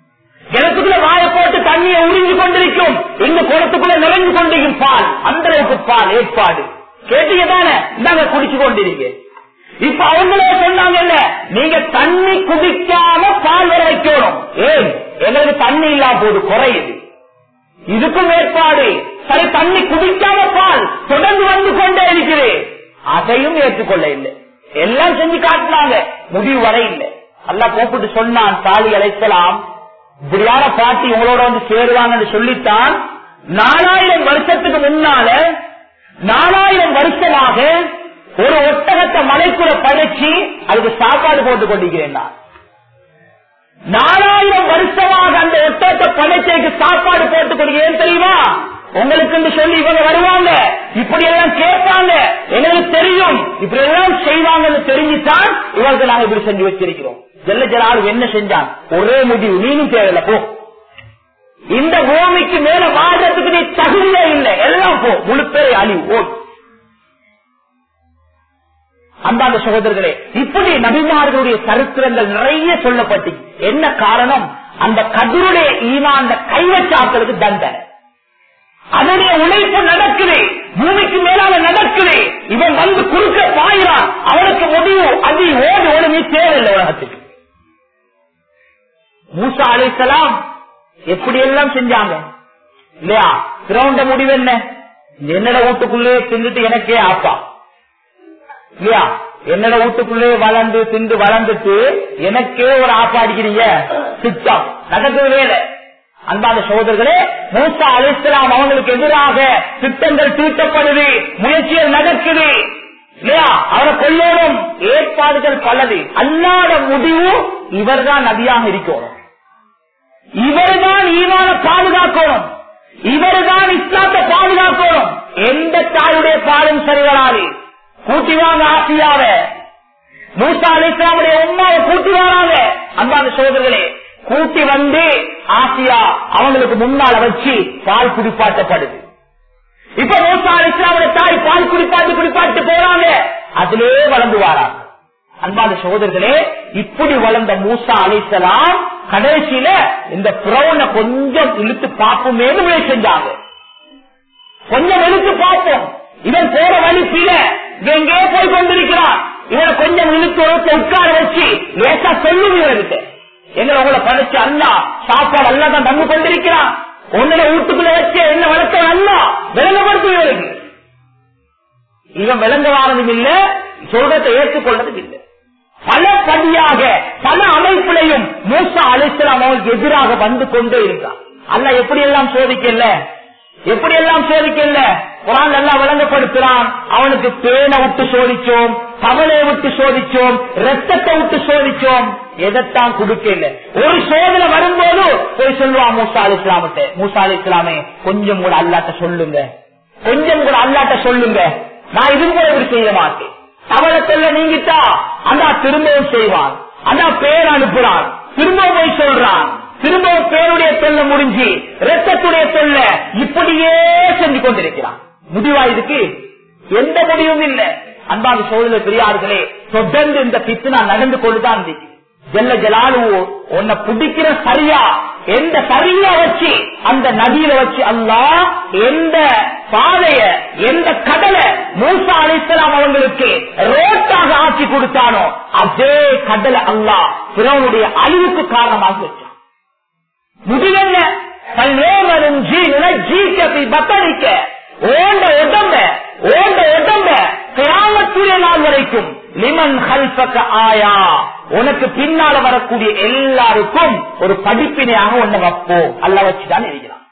கிணத்துக்குள்ள வாய போட்டு தண்ணியை உறிஞ்சு கொண்டிருக்கும் இந்த குளத்துக்குள்ள நிறைஞ்சு கொண்டிருக்கும் பால் அந்த அளவுக்கு பால் ஏற்பாடு கேட்டீங்க தானே நாங்க குடிச்சு கொண்டிருக்க இப்ப அவங்களே சொன்னாங்கல்ல நீங்க தண்ணி குடிக்காம பால் வர வைக்கணும் ஏன் எங்களுக்கு தண்ணி இல்லாம போது குறையுது இதுக்கும் ஏற்பாடு சரி தண்ணி குடிக்காம பால் தொடர்ந்து வந்து கொண்டே இருக்கிறேன் அதையும் ஏற்றுக்கொள்ள இல்லை எல்லாம் செஞ்சு காட்டினாங்க முடிவு வரை இல்லை அல்லா கூப்பிட்டு சொன்னான் தாலி அழைக்கலாம் இப்படியான பாட்டி உங்களோட வந்து சேருவாங்கன்னு சொல்லித்தான் நாலாயிரம் வருஷத்துக்கு முன்னால நாலாயிரம் வருஷமாக ஒரு ஒட்டகத்தை மலைக்குள்ள படைச்சு அதுக்கு சாப்பாடு போட்டு கொண்டிருக்கிறேன் நான் நாலாயிரம் வருஷமாக அந்த ஒட்டகத்தை படைச்சைக்கு சாப்பாடு போட்டு கொடுக்கிறேன் தெரியுமா உங்களுக்கு சொல்லி இவங்க வருவாங்க இப்படி எல்லாம் கேட்பாங்க எங்களுக்கு தெரியும் இப்படி எல்லாம் செய்வாங்கன்னு தெரிஞ்சுதான் இவருக்கு நாங்க இப்படி செஞ்சு வச்சிருக்கிறோம் ஜெல்ல ஜலாலு என்ன செஞ்சான் ஒரே முடிவு நீனும் தேவையில்ல போ இந்த பூமிக்கு மேல வாழ்றதுக்கு நீ தகுதியே இல்லை எல்லாம் போ முழு பேரை அழிவு ஓ அந்தாந்த சகோதரர்களே இப்படி நபிமார்களுடைய சரித்திரங்கள் நிறைய சொல்லப்பட்டு என்ன காரணம் அந்த கதிருடைய ஈமான் கைவச்சாக்களுக்கு தண்டனை அதனுடைய உழைப்பு நடக்குது பூமிக்கு மேலால நடக்குது இவன் வந்து குறுக்க பாயிறான் அவனுக்கு முடிவு அது ஓடு ஓடு நீ தேவையில்லை உலகத்துக்கு மூசா அழைக்கலாம் எப்படி எல்லாம் செஞ்சாங்க இல்லையா கிரௌண்ட முடிவு என்ன என்னோட வீட்டுக்குள்ளே தின்னுட்டு எனக்கே ஆப்பா இல்லையா என்னோட வீட்டுக்குள்ளே வளர்ந்து திண்டு வளர்ந்துட்டு எனக்கே ஒரு ஆப்பா அடிக்கிறீங்க சித்தம் நடக்குது வேலை அன்பான சகோதரர்களே மூசா அலிஸ்லாம் அவங்களுக்கு எதிராக திட்டங்கள் தீட்டப்படுது முயற்சிகள் நடக்குது இல்லையா அவரை கொல்லணும் ஏற்பாடுகள் பலது அல்லாத முடிவு இவர்தான் நதியாக இருக்கணும் இவர்தான் ஈவான பாதுகாக்கணும் இவர்தான் இஸ்லாத்தை பாதுகாக்கணும் எந்த தாயுடைய பாலும் சரி வராது கூட்டி வாங்க ஆசியாவ மூசா அலிஸ்லாமுடைய உமாவை கூட்டி வராங்க அன்பான சோதர்களே கூட்டி வந்து ஆசியா அவங்களுக்கு முன்னால வச்சு பால் குடிப்பாட்டப்படுது இப்ப மூசா அலிஸ்லாமுடைய தாய் பால் குடிப்பாட்டு குடிப்பாட்டு போறாங்க அதிலே வளர்ந்து வாராங்க அன்பான சகோதரர்களே இப்படி வளர்ந்த மூசா அலிசலாம் கடைசியில இந்த புறவனை கொஞ்சம் இழுத்து பார்ப்போமே முயற்சி செஞ்சாங்க கொஞ்சம் இழுத்து பார்ப்போம் இவன் போற வழி பில எங்கே போய் கொண்டிருக்கிறான் இவனை கொஞ்சம் இழுத்து ஒருத்த உட்கார வச்சு லேசா சொல்லும் இவருக்கு எங்களை உங்களை படைச்சு அல்லா சாப்பாடு அல்லா தான் தந்து கொண்டிருக்கிறான் உன்னோட வீட்டுக்குள்ள வச்சு என்ன வளர்த்த அல்லா விளங்கப்படுத்தும் இவருக்கு இவன் விளங்க வாரதும் இல்ல சொல்றதை ஏற்றுக்கொள்றதும் இல்லை பல படியாக பல அமைப்பிலையும் மூசா அலிஸ்லாம் அவனுக்கு எதிராக வந்து கொண்டே இருந்தான் அல்ல எப்படி எல்லாம் சோதிக்கல எப்படி எல்லாம் சோதிக்கல குரான் எல்லாம் விளங்கப்படுத்துறான் அவனுக்கு தேனை விட்டு சோதிச்சோம் கவலையை விட்டு சோதிச்சோம் ரத்தத்தை விட்டு சோதிச்சோம் எதைத்தான் கொடுக்கல ஒரு சோதனை வரும்போது போய் சொல்லுவான் மூசா அலி இஸ்லாமத்தை மூசா அலி இஸ்லாமே கொஞ்சம் கூட அல்லாட்ட சொல்லுங்க கொஞ்சம் கூட அல்லாட்ட சொல்லுங்க நான் இது கூட இப்படி செய்ய மாட்டேன் கவலத்தல்ல நீங்கிட்டா அண்ணா திரும்பவும் செய்வான் அண்ணா பேர் அனுப்புறான் திரும்பவும் போய் சொல்றான் திரும்பவும் பேருடைய தொல்ல முடிஞ்சு ரத்தத்துடைய தொல்ல இப்படியே செஞ்சு கொண்டிருக்கிறான் முடிவா இதுக்கு எந்த முடிவும் இல்லை அன்பாக சோழல பெரியார்களே தொடர்ந்து இந்த பித்துனா நடந்து கொண்டுதான் இருந்துச்சு ஜெல்ல ஜலாலு உன்னை பிடிக்கிற சரியா எந்த சரியா வச்சு அந்த நதியில வச்சு அல்லா எந்த பாதைய எந்த கடலை மூசா அலிஸ்லாம் அவங்களுக்கு ரோட்டாக ஆக்கி கொடுத்தானோ அதே கடலை அல்லா பிறவனுடைய அழிவுக்கு காரணமாக வச்சான் முடிவென்ன பல்வேறு ஜீ ஜீக்கி பத்தரிக்க ஓண்ட உடம்ப ஓண்ட உடம்ப கிராமத்துடைய நாள் வரைக்கும் லிமன் ஹல்பக்க ஆயா உனக்கு பின்னால வரக்கூடிய எல்லாருக்கும் ஒரு படிப்பினையாக ஒண்ணு வைப்போம் அல்ல வச்சுதான் இருக்கிறான்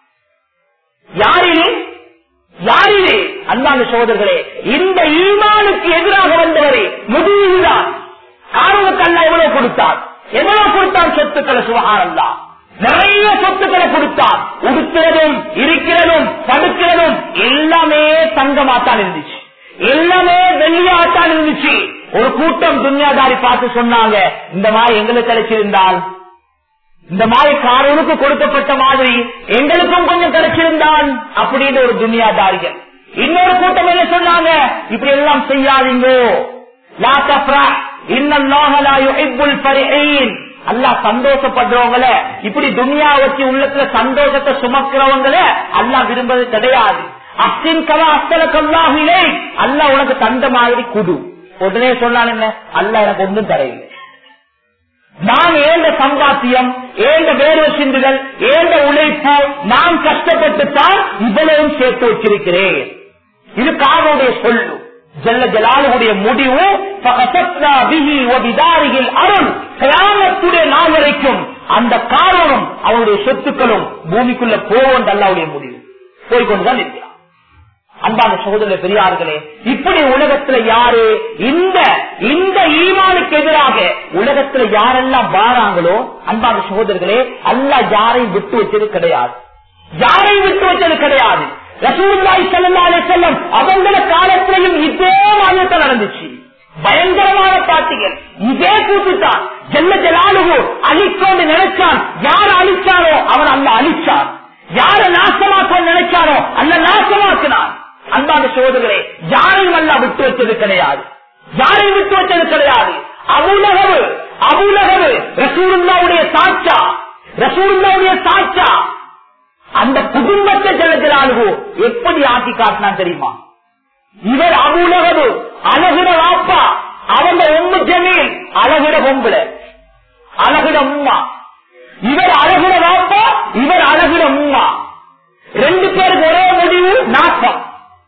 யாரிலே யாரிலே அன்பான சோதர்களே இந்த ஈமானுக்கு எதிராக வந்தவரே முடிவுதான் காரணத்துக்கு அல்ல எவ்வளவு கொடுத்தார் எவ்வளவு கொடுத்தான் சொத்துக்களை சுகாரம்தான் நிறைய சொத்துக்களை கொடுத்தார் உடுக்கிறதும் இருக்கிறதும் படுக்கிறதும் எல்லாமே தங்கமாத்தான் இருந்துச்சு எல்லாமே வெள்ளியாத்தான் இருந்துச்சு ஒரு கூட்டம் துன்யாதாரி பார்த்து சொன்னாங்க இந்த மாதிரி எங்களுக்கு கிடைச்சிருந்தால் இந்த மாதிரி காரனுக்கு கொடுக்கப்பட்ட மாதிரி எங்களுக்கும் கொஞ்சம் கிடைச்சிருந்தான் அப்படின்னு ஒரு துனியாதாரிகள் இன்னொரு கூட்டம் என்ன சொன்னாங்க இப்படி எல்லாம் செய்யாதீங்கோ லா தஃப்ரா இன்னல்லாஹ லா யுஹிப்புல் ஃபரிஹீன் அல்லா சந்தோஷப்படுறவங்கள இப்படி துனியா வச்சு உள்ளத்துல சந்தோஷத்தை சுமக்கிறவங்கள அல்லா விரும்புறது கிடையாது அஸ்தின் கலா அஸ்தல கல்லாஹிலே அல்லா உனக்கு தந்த மாதிரி குடு உடனே சொன்னான் என்ன அல்லா எனக்கு ஒன்றும் தரையில்லை நான் ஏந்த சம்பாத்தியம் ஏந்த வேர்வை சிந்துதல் ஏந்த உழைப்பு நான் கஷ்டப்பட்டு தான் இவ்வளவும் சேர்த்து வச்சிருக்கிறேன் இது காரோடைய சொல்லு ஜல்ல ஜலாலுடைய முடிவு அருள் கயாமத்துடைய நாள் வரைக்கும் அந்த காரணம் அவருடைய சொத்துக்களும் பூமிக்குள்ள போவோம் அல்லாவுடைய முடிவு போய்கொண்டுதான் இருக்கிறார் அன்பான சகோதர பெரியார்களே இப்படி உலகத்துல யாரு இந்த இந்த ஈமானுக்கு எதிராக உலகத்துல யாரெல்லாம் வாராங்களோ அன்பான சகோதரர்களே அல்ல யாரையும் விட்டு வச்சது கிடையாது யாரையும் விட்டு வச்சது கிடையாது ரசூல்லாய் செல்லாலே செல்லம் அவங்கள காலத்திலையும் இதே மாதிரி நடந்துச்சு பயங்கரமான பாட்டிகள் இதே கூட்டுத்தான் ஜெல்ல ஜலாலுகு அழிக்கோன்னு நினைச்சான் யார் அழிச்சாரோ அவன் அல்ல அழிச்சான் யார நாசமாக்க நினைச்சாரோ அல்ல நாசமாக்கினான் அன்பான சோதர்களே யாரையும் அல்ல விட்டு வச்சது கிடையாது யாரையும் விட்டு வச்சது கிடையாது அவுலகவு அவுலகவு ரசூலுல்லாவுடைய சாட்சா ரசூலுல்லாவுடைய சாட்சா அந்த குடும்பத்தை ஜலஜலாலுகு எப்படி ஆக்கி காட்டினான் தெரியுமா இவர் அவுலகவு அழகிற வாப்பா அவங்க ஒண்ணு ஜமீன் அழகிற பொம்புல அழகிற உம்மா இவர் அழகிற வாப்பா இவர் அழகிற உம்மா ரெண்டு பேருக்கு ஒரே முடிவு நாசம்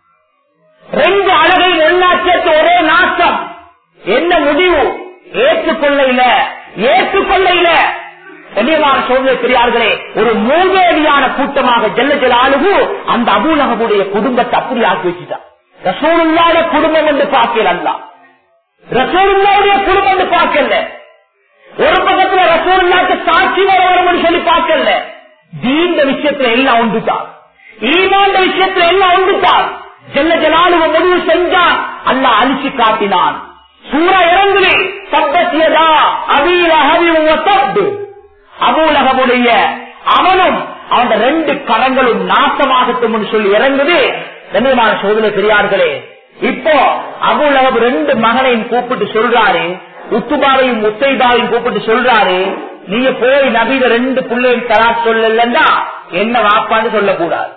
ரெண்டு அழகை ஒன்னாச்சத்து ஒரே நாசம் என்ன முடிவு ஏற்றுக்கொள்ள இல்ல ஏற்றுக்கொள்ள இல்ல கண்ணியமான சோதனை பெரியார்களே ஒரு மூதேவியான கூட்டமாக ஜெல்ல ஜெல ஆளுகு அந்த அபூலகமுடைய குடும்பத்தை அப்படி ஆக்கி வச்சுட்டான் ரசூலுல்லாத குடும்பம் என்று பார்க்கல அல்ல ரசூலுல்லாவுடைய குடும்பம் என்று பார்க்கல ஒரு பக்கத்துல ரசூலுல்லாக்கு சாட்சி வரணும்னு சொல்லி பார்க்கல தீந்த விஷயத்துல எல்லாம் ஒன்றுட்டான் ஈமாந்த விஷயத்துல எல்லாம் ஒன்றுட்டான் ஜெல்ல ஜலாலுவ முடிவு செஞ்சான் அல்ல அழிச்சு காட்டினான் சூற இறங்குலே சப்பத்தியதா அபீல ஹவி அபூலகமுடைய அவனும் அவன் ரெண்டு கரங்களும் நாசமாகட்டும் சொல்லி இறங்குது கண்ணியமான சோதனை பெரியார்களே இப்போ அபுலகப் ரெண்டு மகனையும் கூப்பிட்டு சொல்றாரு உத்துபாவையும் முத்தைபாவையும் கூப்பிட்டு சொல்றாரு நீங்க போய் நபியில ரெண்டு பிள்ளையும் தரா சொல்லலன்னா என்ன வாப்பான்னு சொல்லக்கூடாது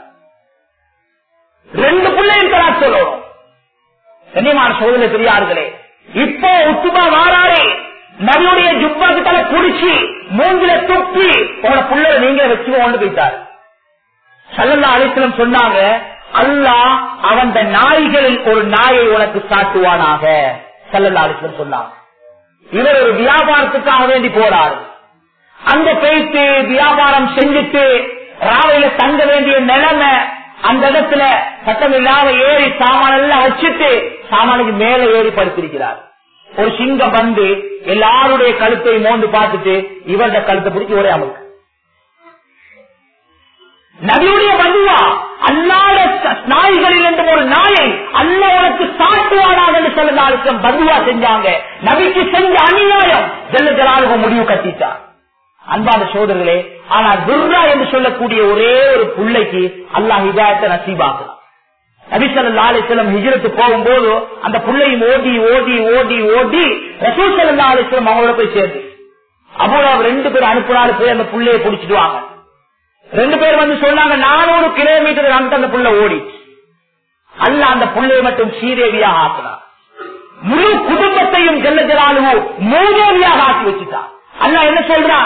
ரெண்டு பிள்ளையும் தரா சொல்லணும் கண்ணியமான சோதனை பெரியார்களே இப்போ உத்துபா வாராரே நபியுடைய ஜுப்பாக்கு தலை குடிச்சு மூங்கில துப்பி உங்களோட புள்ள நீங்க வச்சுக்கோன்னு போயிட்டார் சல்லல்லா அலிஸ்லம் சொன்னாங்க அல்லாஹ் அவன் நாய்களில் ஒரு நாயை உனக்கு சாட்டுவானாக சல்லல்லா அலிஸ்லம் சொன்னாங்க இவர் ஒரு வியாபாரத்துக்காக வேண்டி போறாரு அங்க போயிட்டு வியாபாரம் செஞ்சுட்டு ராவையில தங்க வேண்டிய நிலைமை அந்த இடத்துல சட்டம் இல்லாம ஏறி சாமான எல்லாம் வச்சுட்டு சாமானுக்கு மேல ஏறி படுத்திருக்கிறார் ஒரு சிங்கம் வந்து எல்லாருடைய கழுத்தை மோந்து பார்த்துட்டு இவருடைய கழுத்தை பிடிச்சி ஒரே அமுக்கு நபியுடைய வலுவா அல்லாத நாய்களில் என்ற ஒரு நாயை அல்ல உனக்கு சாட்டுவானாக என்று சொல்லுங்க பதுவா செஞ்சாங்க நபிக்கு செஞ்ச அநியாயம் ஜெல்ல ஜலாலுக முடிவு கட்டிட்டார் அன்பான சோதர்களே ஆனா துர்ரா என்று சொல்லக்கூடிய ஒரே ஒரு பிள்ளைக்கு அல்லாஹ் இதாயத்தை நசீபாக்கலாம் நபிசல்லா அலிஸ்லம் ஹிஜரத்து போகும்போது அந்த பிள்ளையும் ஓடி ஓடி ஓடி ஓடி ரசூல் சல்லா அலிஸ்லம் அவங்களோட போய் சேர்ந்து அவ்வளவு ரெண்டு பேர் அனுப்புனாரு போய் அந்த பிள்ளைய பிடிச்சிட்டு வாங்க ரெண்டு பேர் வந்து சொன்னாங்க நானூறு கிலோமீட்டர் அந்த அந்த புள்ள ஓடி அல்ல அந்த புள்ளையை மட்டும் சீரேவியாக ஆக்கினார் முழு குடும்பத்தையும் ஜெல்ல ஜலாலுவோ மூதேவியாக ஆக்கி வச்சுட்டான் அல்ல என்ன சொல்றான்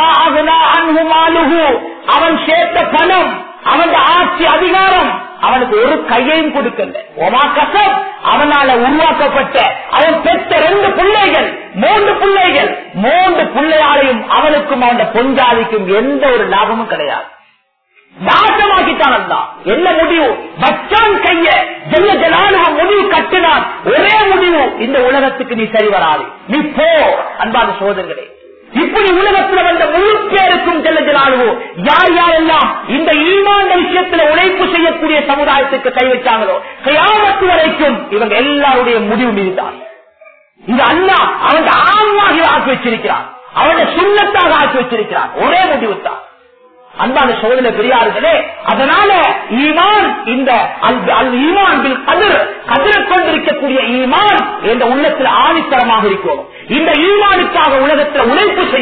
அவன் சேர்த்த பணம் அவன் ஆட்சி அதிகாரம் அவனுக்கு ஒரு கையையும் கொடுக்கல ஒமா கசப் அவனால உருவாக்கப்பட்ட அவன் பெற்ற ரெண்டு பிள்ளைகள் மூன்று பிள்ளைகள் மூன்று பிள்ளையாலையும் அவனுக்கும் அவன் பொஞ்சாதிக்கும் எந்த ஒரு லாபமும் கிடையாது நாசமாக்கிட்டான் அல்ல என்ன முடிவு பச்சான் கைய ஜெல்ல ஜலாலுவ முடிவு கட்டினான் ஒரே முடிவு இந்த உலகத்துக்கு நீ சரி வராது நீ போ அன்பான சோதர்களே இப்படி உலகத்தில் வந்த முழு பேருக்கும் செல்ல ஜலாலுவோ யார் யாரெல்லாம் இந்த ஈமாந்த விஷயத்துல உழைப்பு செய்யக்கூடிய சமுதாயத்துக்கு கை வச்சாங்களோ கையாமத்து வரைக்கும் இவங்க எல்லாருடைய முடிவு மீதுதான் இது அண்ணா அவன் ஆன்மாக ஆக்கி வச்சிருக்கிறான் அவனை சுண்ணத்தாக ஆக்கி வச்சிருக்கிறான் ஒரே முடிவு தான் அன்பான சோதனை பெரியார்களே அதனால ஈமான் இந்த ஈமான் கதிர் கதிர கொண்டிருக்கக்கூடிய ஈமான் என்ற உள்ளத்தில் ஆணித்தரமாக இருக்கணும் இந்த ஈமானுக்காக உலகத்தில் உழைப்பு செய்யணும்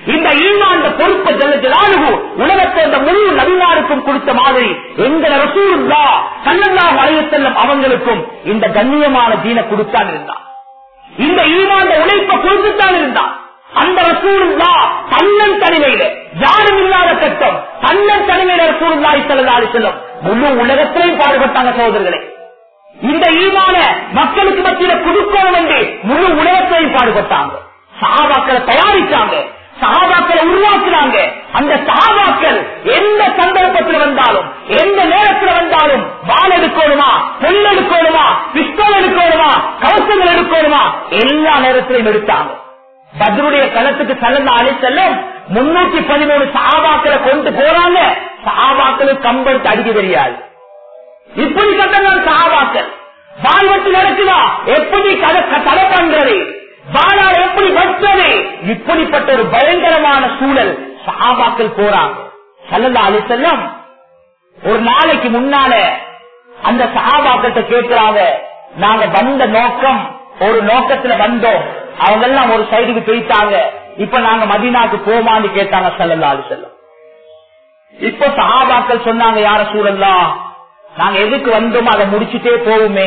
இந்த ஈமான் பொறுப்பை ஜெல்லாலுகு உலகத்தை இந்த முழு நபிமாருக்கும் கொடுத்த மாதிரி எங்க ரசூல்லா கல்லல்லா வளைய செல்லும் அவங்களுக்கும் இந்த கண்ணியமான தீனை கொடுத்தான் இருந்தான் இந்த ஈமான் உழைப்பை கொடுத்துத்தான் இருந்தான் அந்த ரசூல்லா தன்னன் தனிமையில யாரும் இல்லாத கட்டம் தன்னன் தனிமையில ரசூல்லா செல்லலாடி செல்லும் முழு உலகத்திலையும் பாடுபட்டாங்க சோதர்களே இந்த ஈமான மக்களுக்கு மத்தியில கொடுக்கணும் என்று முழு உலகத்தையும் பாடுபட்டாங்க சகாபாக்களை தயாரிச்சாங்க சகாபாக்களை உருவாக்குறாங்க அந்த சகாபாக்கள் எந்த சந்தர்ப்பத்தில் வந்தாலும் எந்த நேரத்தில் வந்தாலும் வால் எடுக்கணுமா பொல் எடுக்கணுமா பிஸ்தல் எடுக்கணுமா கவசங்கள் எடுக்கணுமா எல்லா நேரத்திலையும் எடுத்தாங்க பத்ருடைய களத்துக்கு கலந்த அணி செல்லும் முன்னூத்தி பதிமூணு சகாபாக்களை கொண்டு போறாங்க சகாபாக்களுக்கு கம்பெடுத்து அடிக்க தெரியாது இப்படி கட்டங்கள் சகாபாக்கள் வாழ்வத்து நடக்குதா எப்படி தடை பண்றது வாழால் எப்படி வச்சது இப்படிப்பட்ட ஒரு பயங்கரமான சூழல் சகாபாக்கள் போறாங்க சல்லல்லா அலி செல்லம் ஒரு நாளைக்கு முன்னால அந்த சகாபாக்கிட்ட கேட்கிறாங்க நாங்க வந்த நோக்கம் ஒரு நோக்கத்துல வந்தோம் அவங்க எல்லாம் ஒரு சைடுக்கு போயிட்டாங்க இப்ப நாங்க மதினாக்கு போமான்னு கேட்டாங்க சல்லல்லா அலி செல்லம் இப்ப சகாபாக்கள் சொன்னாங்க யார சூழல்லா நாங்க எதுக்கு வந்தோமோ அதை முடிச்சுட்டே போவோமே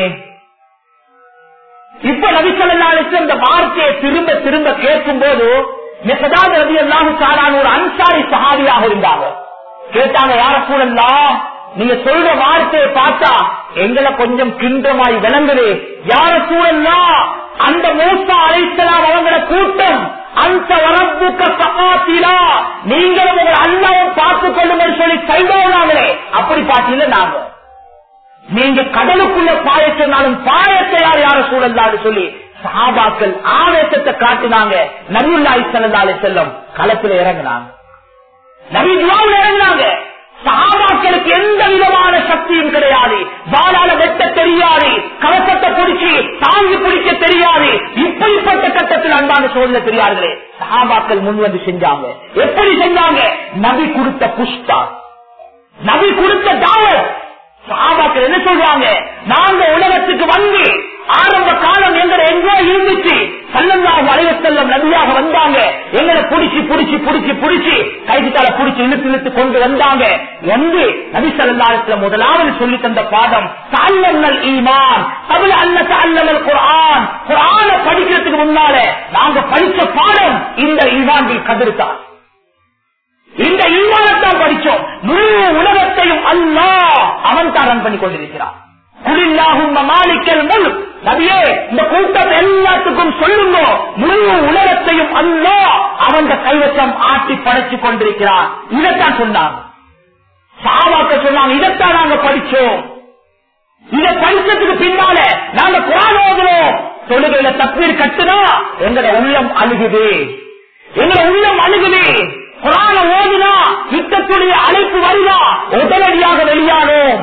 இப்ப நபிசல்லாலுக்கு இந்த வார்த்தையை திரும்ப திரும்ப கேட்கும் போது மெசதாத ரவி எல்லாம் சாரான ஒரு அன்சாரி சகாவியாக இருந்தாங்க கேட்டாங்க யார சூழல்லா நீங்க சொல்ற வார்த்தையை பார்த்தா எங்களை கொஞ்சம் கிண்டமாய் விளங்குது யார சூழல்லா அந்த மூசா அழைத்தலாம் அவங்கள கூட்டம் அந்த வரப்புக்க சகாத்திலா நீங்களும் உங்கள் அல்லாவும் பார்த்துக் கொள்ளுங்கள் சொல்லி கைதோனாங்களே அப்படி பார்த்தீங்க நாங்க நீங்க கடலுக்குள்ள பாய சொன்னாலும் பாயத்தை யார் யார சூழல்லான்னு சொல்லி சாபாக்கள் ஆவேசத்தை காட்டினாங்க நபியுல்லாய் செல்லந்தாலே செல்லும் களத்துல இறங்கினாங்க நபி துவாவில் இறங்கினாங்க சாபாக்களுக்கு எந்த விதமான சக்தியும் கிடையாது வாழால வெட்ட தெரியாது கவசத்தை பிடிச்சி தாங்கி பிடிக்க தெரியாது இப்படிப்பட்ட கட்டத்தில் அன்பான சோதனை தெரியாதுங்களே சாபாக்கள் முன் வந்து செஞ்சாங்க எப்படி செஞ்சாங்க நபி கொடுத்த புஷ்டா நபி கொடுத்த தாவத் சாபாக்கள் என்ன சொல்றாங்க நாங்க உலகத்துக்கு வந்து ஆரம்ப காலம் எங்களை எங்கோ இருந்துச்சு சல்லல்லாஹு அலைய செல்லம் நபியாக வந்தாங்க எங்களை புடிச்சு புடிச்சு புடிச்சு புடிச்சு கைதித்தால புடிச்சு இழுத்து இழுத்து கொண்டு வந்தாங்க வந்து நபி சல்லாத்துல முதலாவது சொல்லி தந்த பாடம் தாழ்நல் ஈமான் தமிழ் அல்ல அல்லமல் குரான் குரான படிக்கிறதுக்கு முன்னால நாங்க படிச்ச பாடம் இந்த ஈமான்கள் கதிர்த்தான் இந்த ஈமானத்தான் படிச்சோம் முழு உலகத்தையும் அல்லா அவன் தான் ரன் பண்ணி கொண்டிருக்கிறான் குளில்லாகும் மாலிக்கல் முழு நபியே இந்த கூட்டம் எல்லாத்துக்கும் சொல்லுங்க முழு உலகத்தையும் அல்லா அவன் கைவசம் ஆட்டி படைச்சு கொண்டிருக்கிறான் இதைத்தான் சொன்னாங்க சாவாக்க சொன்னாங்க இதைத்தான் நாங்க படிச்சோம் இதை படிச்சதுக்கு பின்னால நாங்க குரான் ஓதுறோம் தொழுகையில தப்பீர் கட்டுனா எங்கட உள்ளம் அழுகுது எங்கட உள்ளம் அழுகுது குரான ஓதினா யுத்தத்துடைய அழைப்பு வருதா உடனடியாக வெளியானோம்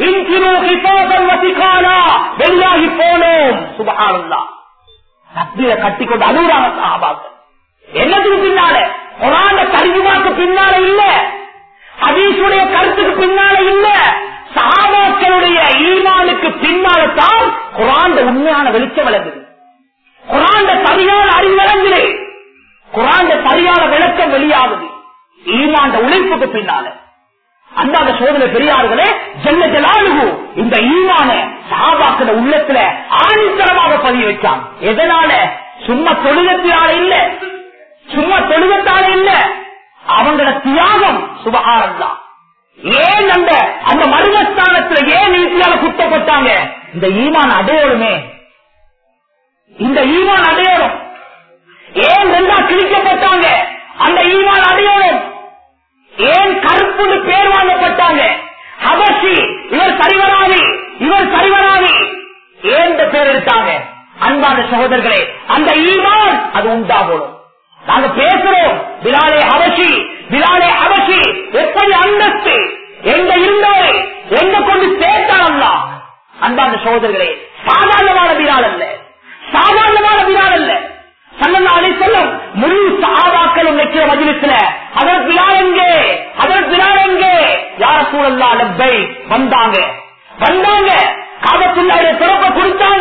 வெளியாகி போனோம் சுபகாரந்தா தப்பில கட்டி கொண்டு அழுகுறாங்க சாபாக்கள் என்னதுக்கு பின்னால குரான கருவிமாக்கு பின்னால இல்ல ஹதீஷுடைய கருத்துக்கு பின்னால இல்ல சகாபாக்களுடைய ஈமானுக்கு பின்னால தான் குரான் உண்மையான வெளிச்சம் விளங்குது குரான் சரியான அறிவு விளங்குது குரான் சரியான விளக்கம் வெளியாகுது ஈமாண்ட உழைப்புக்கு பின்னால அந்தாத சோதனை பெரியார்களே ஜெல்ல ஜலாலுகு இந்த ஈமான சாபாக்கிற உள்ளத்துல ஆணித்தரமாக பதிய வச்சான் எதனால சும்மா தொழுகத்தினால இல்ல சும்மா தொழுகத்தால இல்ல அவங்கள தியாகம் சுபகாரம் தான் ஏன் அந்த அந்த மருமஸ்தானத்துல ஏன் நீட்டியால குத்தப்பட்டாங்க இந்த ஈமான் அடையோடுமே இந்த ஈமான் அடையோடும் ஏன் ரெண்டா கிழிக்கப்பட்டாங்க அந்த ஈமான் அடையோடும் ஏன் கருப்புன்னு பேர் வாங்கப்பட்டாங்க ஹபசி இவர் சரிவராதி இவர் சரிவராதி ஏன் இந்த பேர் எடுத்தாங்க அன்பான சகோதரர்களே அந்த ஈமான் அது உண்டாகணும் நாங்க பேசுறோம் பிலாலே அவசி பிலாலே அவசி எப்படி அந்தஸ்து எங்க இருந்தவரை எங்க கொண்டு சேர்த்தாங்களா அன்பான சகோதரர்களே சாதாரணமான பிலால் அல்ல சாதாரணமான பிலால் அல்ல சல்லல்லாஹு செல்லும் முழு சஹாபாக்களும் நிற்கிற மஜிலிஸ்ல அதற்கு பிலால் எங்கே அதற்கு பிலால் எங்கே யார சூழல்லா லப்பை வந்தாங்க வந்தாங்க காபத்துள்ளாவுடைய பிறப்பை கொடுத்தாங்க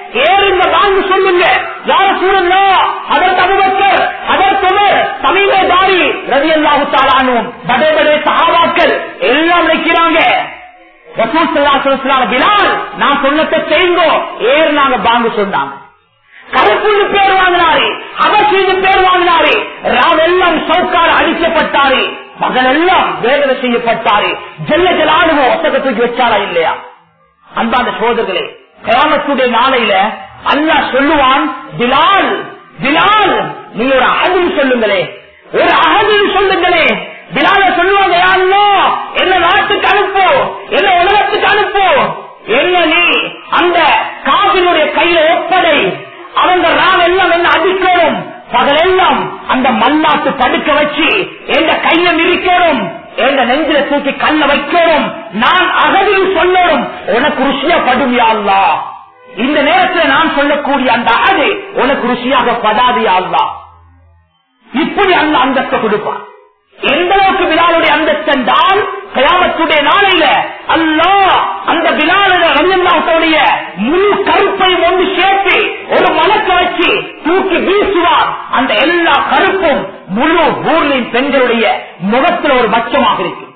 ஏறுங்க வாங்க சொல்லுங்க யார சூழல்லா அதற்கு அபுபக்கர் அதற்கு சமீபதாரி ரவி அல்லாஹு தாலானும் படே படே சகாபாக்கள் எல்லாம் நிற்கிறாங்க ரசூல் ஸல்லல்லாஹு அலைஹி வஸல்லம் பிலால் நான் சொன்னதை செய்யுங்கோ ஏறு நாங்க பாங்கு சொன்னாங்க கருப்புன்னு பேர் வாங்கினாரு அவசீது பேர் வாங்கினாரு ராவெல்லாம் சவுக்கால் அடிக்கப்பட்டாரு மகன் எல்லாம் வேதனை செய்யப்பட்டாரு ஜெல்ல ஜலாலுவோ ஒத்தகத்துக்கு வச்சாரா இல்லையா அன்பான சோதர்களே கிராமத்துடைய நாளையில அல்லாஹ் சொல்லுவான் பிலால் பிலால் நீ ஒரு அகதில் சொல்லுங்களே ஒரு அகதில் சொல்லுங்களே பிலால சொல்லுவாங்க யாருனோ என்ன நாட்டுக்கு அனுப்பு என்ன உலகத்துக்கு அனுப்பு என்ன நீ அந்த காவினுடைய கையில ஒப்படை அவங்க ராம் எல்லாம் என்ன அடிக்கணும் பகலெல்லாம் அந்த மல்லாத்து படுக்க வச்சு எந்த கையை மிரிக்கணும் எந்த நெஞ்சில தூக்கி கல்ல வைக்கணும் நான் அகதில் சொல்லணும் உனக்கு ருசியா படுவியா அல்லா இந்த நேரத்தில் நான் சொல்லக்கூடிய அந்த அகது உனக்கு ருசியாக படாதியா அல்லா இப்படி அந்த அந்தஸ்தை கொடுப்பான் எந்த அளவுக்கு பிலாலுடைய அந்தஸ்து என்றால் கயாமத்துடைய நாளையில அல்லா அந்த பிலாலுடைய முழு கருப்பை ஒன்று சேர்த்து ஒரு மலக்க வச்சு தூக்கி வீசுவார் அந்த எல்லா கருப்பும் முழு ஊர்லின் பெண்களுடைய முகத்தில் ஒரு மச்சமாக இருக்கும்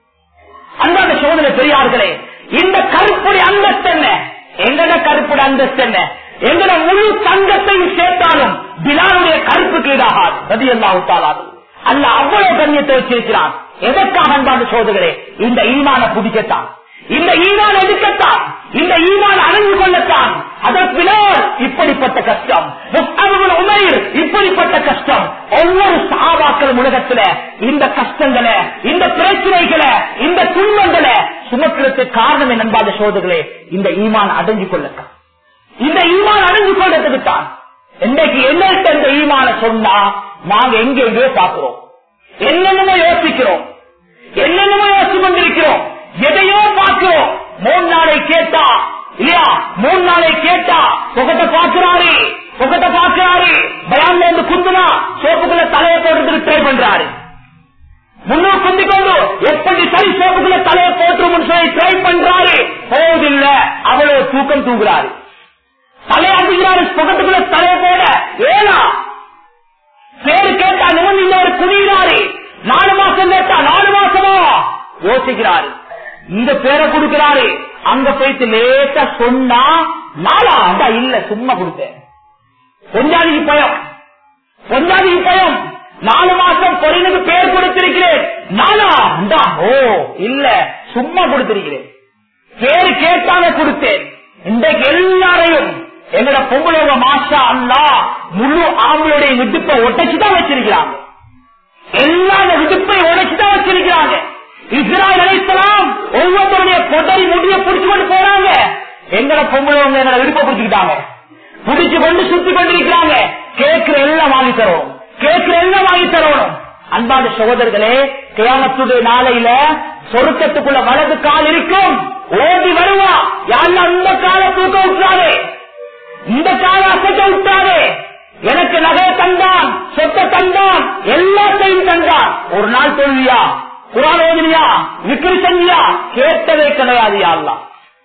அந்த சோதனை பெரியார்களே இந்த கருப்புடைய அந்தஸ்து என்ன எங்கட கருப்புடைய அந்தஸ்து என்ன எங்கட முழு தங்கத்தையும் சேர்த்தாலும் பிலாலுடைய கருப்புக்கு ஈடாகாது ரதி எல்லாத்தாலாது அல்ல அவ்வளவு கண்ணியத்தை வச்சிருக்கிறான் எதற்காக அன்பான சோதகரே இந்த ஈமான புதிக்கத்தான் இந்த ஈமான் எடுக்கத்தான் இந்த ஈமான் அணிந்து கொள்ளத்தான் அதற்பினால் இப்படிப்பட்ட கஷ்டம் உமர் இப்படிப்பட்ட கஷ்டம் ஒவ்வொரு சாபாக்கள் உலகத்துல இந்த கஷ்டங்களை இந்த பிரச்சனைகளை இந்த துன்பங்களை சுமக்கிறதுக்கு காரணம் என்ன அன்பான சோதர்களே இந்த ஈமான் அடைஞ்சு கொள்ளத்தான் இந்த ஈமான் அடைஞ்சு கொள்றதுக்கு தான் இன்னைக்கு என்னட்ட இந்த ஈமான சொன்னா நாங்க எங்க எங்கேயோ பாக்குறோம் என்னென்னமோ யோசிக்கிறோம் என்னென்னமோ யோசிச்சு கொண்டிருக்கிறோம் எதையோ பார்க்கிறோம் மூணு நாளை கேட்டா இல்லையா மூணு நாளை கேட்டா முகத்தை பாக்குறாரு முகத்தை பாக்குறாரு பயான்ல இருந்து குந்துனா சோப்புக்குள்ள தலையை போடுறதுக்கு ட்ரை பண்றாரு முன்னூறு குந்தி கொண்டு எப்படி சரி சோப்புக்குள்ள தலையை போட்டுருமுன்னு சொல்லி ட்ரை பண்றாரு போவதில்ல அவ்வளவு தூக்கம் தூங்குறாரு தலையாட்டுகிறாரு முகத்துக்குள்ள தலையை போட ஏனா பேரு கேட்டா நிமிர்ந்து இன்னொரு குனிகிறாரு நாலு மாசம் கேட்டா நாலு மாசமா யோசிக்கிறாரு இந்த பேரை கொடுக்கிறாரு அங்க போயிட்டு லேட்டா சொன்னா நாளா அண்டா இல்ல சும்மா கொடுத்தேன் பொஞ்சாதிக்கு பயம் பொஞ்சாதிக்கு பயம் நாலு மாசம் பொறினுக்கு பேர் கொடுத்திருக்கிறேன் நாளா அண்டா ஓ இல்ல சும்மா கொடுத்திருக்கிறேன் பேரு கேட்டாங்க கொடுத்தேன் இன்றைக்கு எல்லாரையும் எங்கட பொங்கலோக மாஷா அல்லா முழு ஆம்பளுடைய விடுப்பை ஒட்டச்சுதான் வச்சிருக்கிறாங்க எல்லா விடுப்பை உடைச்சுதான் வச்சிருக்கிறாங்க இஸ்ராயல் அலைசலாம் ஒவ்வொருத்தருடைய பொதறி முடிய புடிச்சு கொண்டு போறாங்க எங்கட பொங்கலவங்க எங்களை விருப்ப பிடிச்சுக்கிட்டாங்க புடிச்சு கொண்டு சுத்தி கொண்டிருக்கிறாங்க கேட்கிற எல்லாம் வாங்கி தரோம் கேட்கிற எல்லாம் வாங்கி தரணும் அன்பான சகோதரர்களே கிராமத்துடைய நாளையில சொருக்கத்துக்குள்ள வலது கால் இருக்கும் ஓடி வருவா யாரும் அந்த காலை தூக்க விட்டுறாரு இந்த காலை அசைக்க விட்டாரு எனக்கு நகை தந்தான் சொத்தை தந்தான் எல்லாத்தையும் தந்தான் ஒரு நாள் தோல்வியா குரான் ஓதினியா விக்ரி செஞ்சியா கேட்டதே கிடையாது யாருலாம்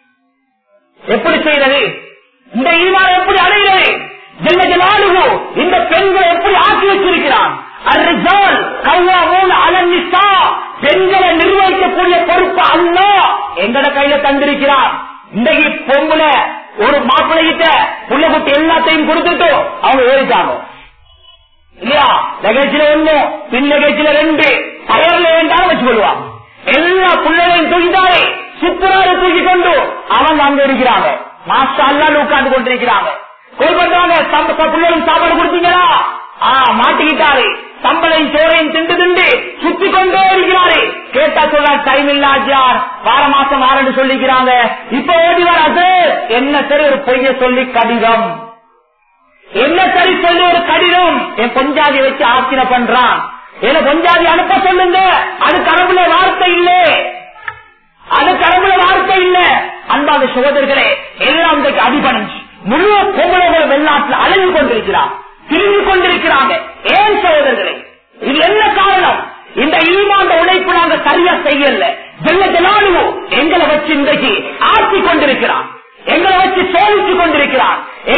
எப்படி செய்யறது இந்த ஈமான் எப்படி அடைகிறது ஜெல்ல ஜலாலுகு இந்த பெண்களை எப்படி ஆக்கி வச்சிருக்கிறான் அர்ரிஜால் கவ்வாமூன் அலன் நிசா பெண்களை நிர்வகிக்கக்கூடிய பொறுப்பு அல்ல எங்கட கையில தந்திருக்கிறார் இன்றைக்கு பொம்பளை ஒரு மாப்பிள்ளை கிட்ட புள்ள குட்டி எல்லாத்தையும் கொடுத்துட்டு அவங்க ஏறிட்டாங்க இல்லையா நகைச்சில ஒண்ணு பின் நகைச்சில ரெண்டு டயர்ல வேண்டாம் வச்சு கொள்வாங்க எல்லா பிள்ளைகளையும் தூக்கிட்டாலே சுத்தராக தூக்கி கொண்டு அவங்க அங்க இருக்கிறாங்க மாஸ்டர் அல்லான்னு உட்கார்ந்து கொண்டிருக்கிறாங்க கோல் பண்றாங்க பிள்ளைகளும் சாப்பாடு கொடுத்தீங்களா ஆ மாட்டிக்கிட்டாரு சம்பளையும் சோறையும் திண்டு திண்டு சுத்தி கொண்டே இருக்கிறாரு கேட்டா சொல்ல டைம் இல்லாஜார் வார மாசம் வாரன்னு சொல்லிக்கிறாங்க இப்ப ஓடி வராது என்ன சரி ஒரு பொய்ய சொல்லி கடிதம் என்ன சரி சொல்லி ஒரு கடிதம் என் பொஞ்சாதி வச்சு ஆக்கிர பண்றான் என்ன பொஞ்சாதி அனுப்ப சொல்லுங்க அது கடவுள வார்த்தை இல்லை அது கடவுள வார்த்தை இல்ல அன்பாத சகோதரர்களே எல்லாம் இன்றைக்கு அடிபணிஞ்சு முழு பொங்கலோக வெளிநாட்டில் அழிந்து கொண்டிருக்கிறார் திரும்பி கொண்டிருக்கிறாங்க ஏன் சகோதரர்களே இது என்ன காரணம் இந்த ஈமாண்ட உழைப்பு நாங்க சரியா செய்யல ஜெல்ல ஜனாலுவோ எங்களை வச்சு இன்றைக்கு ஆட்சி கொண்டிருக்கிறான் எங்களை வச்சு சோதிச்சு கொண்டிருக்கிறான்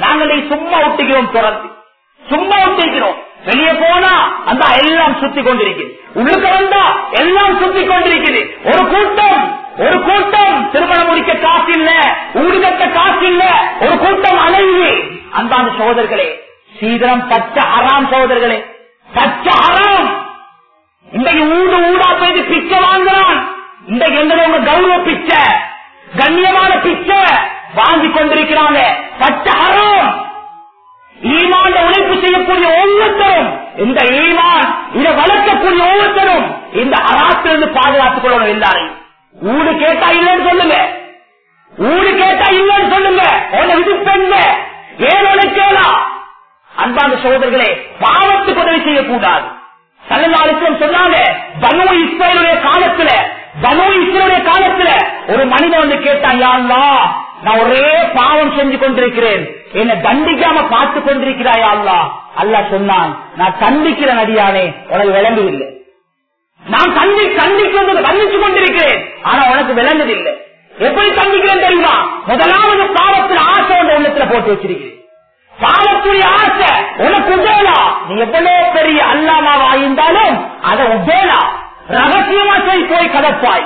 நாங்களே சும்மா ஒட்டிக்கிறோம் தொடர்ந்து சும்மா ஒட்டிக்கிறோம் வெளியே போனா அந்த எல்லாம் சுத்தி கொண்டிருக்குது உள்ளுக்க வந்தா எல்லாம் சுத்தி கொண்டிருக்குது ஒரு கூட்டம் ஒரு கூட்டம் திருமணம் முடிக்க காசு இல்ல ஊடுகட்ட காசு இல்ல ஒரு கூட்டம் அலைவு அன்பான சகோதரர்களே சீதனம் பச்சை அறாம் சகோதரர்களே பச்சை அறாம் இன்றைக்கு ஊடு ஊடா போயிட்டு பிச்சை வாங்குறான் இன்றைக்கு எங்களை உங்க கௌரவ பிச்சை கண்ணியமான பிச்சை வாங்கி கொண்டிருக்கிறாங்க பச்சை அறம் ஈமான உழைப்பு செய்யக்கூடிய ஒவ்வொருத்தரும் இந்த ஈமான் இதை வளர்க்கக்கூடிய ஒவ்வொருத்தரும் இந்த அராத்திலிருந்து பாதுகாத்துக் கொள்ளணும் எல்லாரையும் ஊடு கேட்டா இல்லைன்னு சொல்லுங்க ஊடு கேட்டா இல்லைன்னு சொல்லுங்க உன விதிப்பெங்க ஏன் உழைக்கலாம் அன்பான சகோதரர்களே பாவத்துக்கு உதவி செய்யக்கூடாது சல்லல்லாஹு சொன்னாங்க பனு இஸ்ரேலுடைய காலத்துல பனு இஸ்ரேலுடைய காலத்துல ஒரு மனிதன் வந்து கேட்டான் யா அல்லாஹ், நான் ஒரே பாவம் செஞ்சு கொண்டிருக்கிறேன் என்னை தண்டிக்காம பார்த்து கொண்டிருக்கிறாயா அல்லா அல்லாஹ் சொன்னான் நான் தண்டிக்கிற நடிகானே உனக்கு விளங்குதில்லை நான் கண்டி கண்டிக்கிறது கண்டிச்சு கொண்டிருக்கிறேன் ஆனா உனக்கு விளங்குதில்லை எப்படி கண்டிக்கிறேன் தெரியுமா முதலாவது பாவத்தில் ஆசை உங்க உள்ளத்துல போட்டு வச்சிருக்கிறேன் பாவத்துடைய ஆசை உனக்கு உபேலா நீ எவ்வளவு பெரிய அல்லாமாவா இருந்தாலும் அதை உபேலா ரகசியமா போய் போய் கதப்பாய்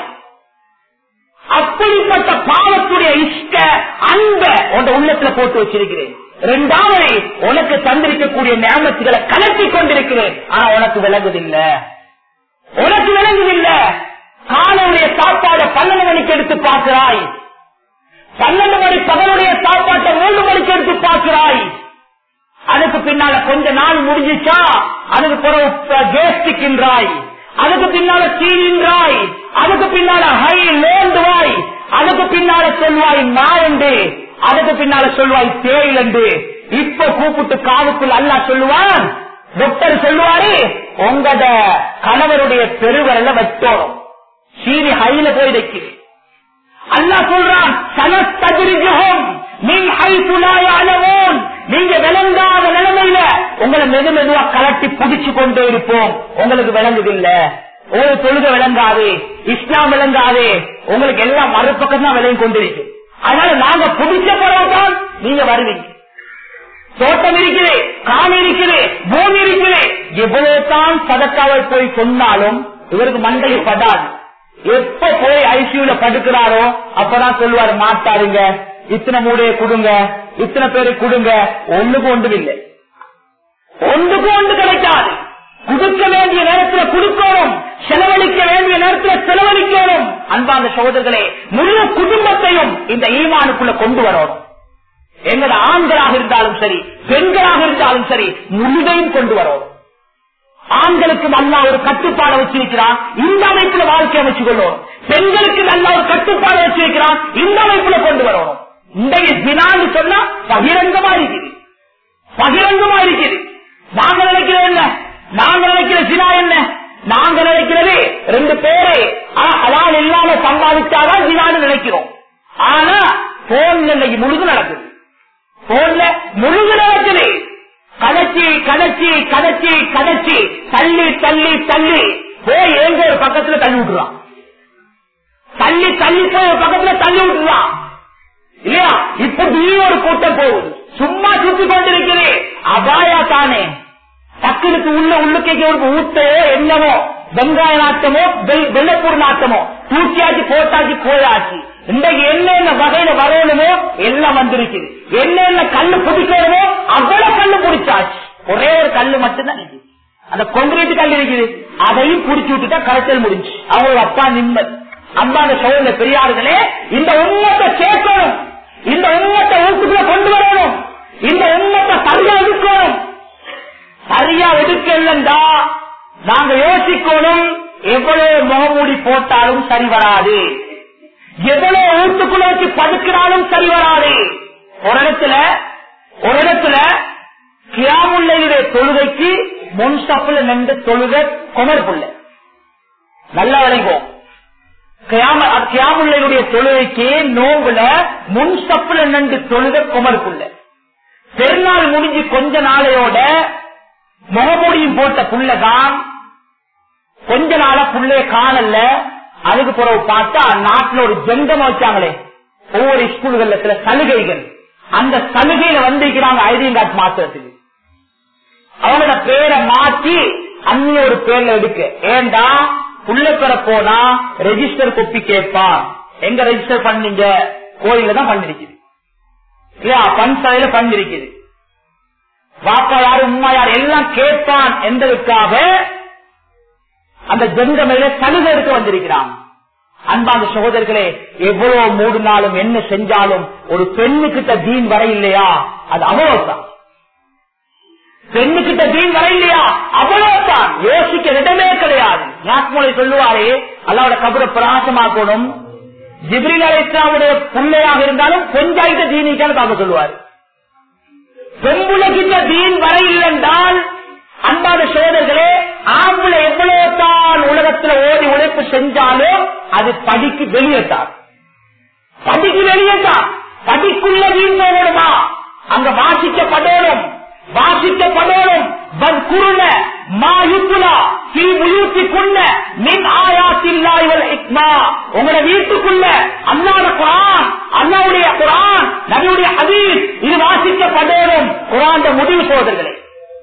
அப்படிப்பட்ட பாவத்துடைய இஷ்ட அன்ப உன் உள்ளத்துல போட்டு வச்சிருக்கிறேன் இரண்டாவது உனக்கு தந்திருக்கக்கூடிய நியமத்துகளை கலட்டி கொண்டிருக்கிறேன் ஆனா உனக்கு விளங்குதில்லை உனக்கு விளங்குதில்லை காலையுடைய சாப்பாடை பன்னெண்டு மணிக்கு எடுத்து பார்க்கிறாய் பன்னெண்டு மணி பகலுடைய சாப்பாட்டை மூன்று மணிக்கு எடுத்து பார்க்கிறாய் அதுக்கு பின்னால கொஞ்ச நாள் முடிஞ்சிச்சா அதுக்கு பிறகு கேஸ்டிக்கின்றாய் அதுக்கு பின்னால சீனின்றாய் அதுக்கு பின்னால ஹை லோண்டுவாய் அதுக்கு பின்னால சொல்வாய் நாயண்டு அதுக்கு பின்னால சொல்வாய் தேயில் என்று இப்ப கூப்பிட்டு காவுக்குள் அல்லா சொல்லுவான் டாக்டர் சொல்லுவாரு உங்கட கணவருடைய பெருவரல வெட்டோம் சீனி ஹைல போய் வைக்குது அல்லா சொல்றான் சனத்தகிரிஜகம் நீ ஹை துலாய அளவோன் நீங்க விளங்காத நிலைமையில உங்களை மெது மெதுவா கலட்டி புடிச்சு கொண்டே இருப்போம் உங்களுக்கு விளங்குதில்ல ஒரு தொழுக விளங்காது இஸ்லாம் விளங்காது உங்களுக்கு எல்லாம் மறுபக்கம் தான் விளங்கி கொண்டிருக்கு அதனால நாங்க புடிச்ச பிறகுதான் நீங்க வருவீங்க தோட்டம் இருக்குது காணி இருக்குது பூமி இருக்குது எவ்வளவு தான் சதக்காவை போய் சொன்னாலும் இவருக்கு மண்டலி படாது எப்ப போய் ஐசியூல படுக்கிறாரோ அப்பதான் சொல்லுவாரு மாட்டாருங்க இத்தனை மூடையை கொடுங்க இத்தனை பேரை கொடுங்க ஒண்ணுக்கு ஒன்று இல்லை ஒன்றுக்கு ஒன்று கிடைக்காது கொடுக்க வேண்டிய நேரத்தில் கொடுக்கணும் செலவழிக்க வேண்டிய நேரத்தில் செலவழிக்கணும் அன்பான சகோதரர்களே முழு குடும்பத்தையும் இந்த ஈமானுக்குள்ள கொண்டு வரணும் எங்கட ஆண்களாக இருந்தாலும் சரி பெண்களாக இருந்தாலும் சரி முழுதையும் கொண்டு வரணும் ஆண்களுக்கு நல்லா ஒரு கட்டுப்பாடு வச்சிருக்கிறான் இந்த அமைப்புல வாழ்க்கை அமைச்சு கொள்ளணும் பெண்களுக்கு நல்ல ஒரு கட்டுப்பாடு வச்சிருக்கிறான் இந்த அமைப்புல கொண்டு வரணும் இன்றைய தினான்னு சொன்னா பகிரங்கமா இருக்குது பகிரங்கமா இருக்குது நாங்க நினைக்கிறது என்ன நாங்க நினைக்கிற சினா என்ன நாங்க நினைக்கிறது ரெண்டு பேரை அதான் இல்லாம சம்பாதிச்சாதான் சினான்னு நினைக்கிறோம் ஆனா போன்ல இன்னைக்கு முழுது நடக்குது போன்ல முழுது நடக்குது கடைச்சி கடைச்சி கடைச்சி கடைச்சி தள்ளி தள்ளி தள்ளி போய் எங்க ஒரு பக்கத்துல தள்ளி விட்டுறான் தள்ளி தள்ளி போய் ஒரு பக்கத்துல தள்ளி விட்டுறான் இல்லையா இப்படி ஒரு கூட்டம் போகுது சும்மா சுத்தி கொண்டிருக்கிறே அபாயா தானே டக்குனுக்கு உள்ள உள்ளுக்கே ஒரு ஊத்தையோ என்னமோ வெங்காய நாட்டமோ வெள்ளப்பூர் நாட்டமோ தூக்கியாச்சு போட்டாச்சு போயாச்சு இன்றைக்கு என்னென்ன வகையில வரணுமோ எல்லாம் வந்திருக்குது என்னென்ன கல்லு பிடிக்கணுமோ அவ்வளவு கல்லு பிடிச்சாச்சு ஒரே ஒரு கல்லு மட்டும்தான் இருக்குது அந்த கொங்கிரீட் கல் இருக்குது அதையும் புடிச்சு விட்டுட்டா கரைச்சல் முடிஞ்சு அவங்களோட அப்பா நிம்மதி அம்பான சோழ பெரியார்களே இந்த உண்மத்தை சேர்க்கணும் இந்த உண்மத்தை ஊட்டுக்குள்ள கொண்டு வரணும் இந்த உண்மத்தை சரியா எடுக்கணும் சரியா எடுக்கலண்டா நாங்க யோசிக்கணும் எவ்வளவு முகமூடி போட்டாலும் சரி வராது எவ்வளவு வீட்டுக்குள்ள வச்சு படுக்கிறாலும் சரி வராது ஒரு இடத்துல ஒரு இடத்துல கியாமுள்ளையுடைய தொழுகைக்கு முன் ஸ்டப்ல நின்று தொழுக குமர்புள்ள நல்லா விளைவோம் கியாமுள்ளையுடைய தொழுகைக்கு நோம்புல முன் ஸ்டப்ல நின்று தொழுக குமர்புள்ள பெருநாள் முடிஞ்சு கொஞ்ச நாளையோட முகமூடியும் போட்ட புள்ளதான் கொஞ்ச நாளா புள்ளைய காணல அதுக்கு பிறகு பார்த்தா நாட்டுல ஒரு ஜெண்டம் வச்சாங்களே ஒவ்வொரு ஸ்கூல்கள்ல சில சலுகைகள் அந்த சலுகையில வந்திருக்கிறாங்க ஐடியன் கார்டு மாத்துறதுக்கு அவனோட பேரை மாற்றி அந்நிய ஒரு பேர்ல எடுக்க ஏண்டா புள்ள பெற போனா ரெஜிஸ்டர் கொப்பி கேட்பான் எங்க ரெஜிஸ்டர் பண்ணீங்க கோயில தான் பண்ணிருக்குது இல்லையா பன்சாலையில பண்ணிருக்குது வாப்பா யாரு உமா யார் எல்லாம் கேட்பான் என்பதற்காக அந்த ஜெங்கமையில சலுகை எடுக்க வந்திருக்கிறான் அன்பான சகோதரர்களே எவ்வளவு மூடு நாளும் என்ன செஞ்சாலும் ஒரு பெண்ணுக்கிட்ட தீன் வர இல்லையா அது அவ்வளவுதான் பெண்ணுக்கிட்ட தீன் வர இல்லையா அவ்வளவுதான் யோசிக்க இடமே கிடையாது நாட்மொழி சொல்லுவாரே அல்லாவோட கபரை பிரகாசமாக்கணும் ஜிப்ரில் அலிஸ்லாமுடைய பிள்ளையாக இருந்தாலும் பெஞ்சாயிட்ட தீனிக்கான தாக்க சொல்லுவார் பெண்புலகிட்ட தீன் வர இல்லைன்றால் அன்பான சோதர்களே ஆம்பளை எவ்வளவு தான் உலகத்துல ஓடி உழைப்பு செஞ்சாலும் அது படிக்கு வெளியேட்டார் படிக்கு வெளியேட்டார் படிக்குள்ள வீண் போகணுமா அங்க வாசிக்கப்படணும் வாசிக்கப்படணும் வன்குருண மாயுக்குலா தீ முயற்சிக்குள்ள மின் ஆயாத்தில்லா இவள் இக்மா உங்களோட வீட்டுக்குள்ள அண்ணாட குரான் அண்ணாவுடைய குரான் நபியுடைய ஹதீஸ் இது வாசிக்கப்படணும் குரான் முடிவு சோதர்களே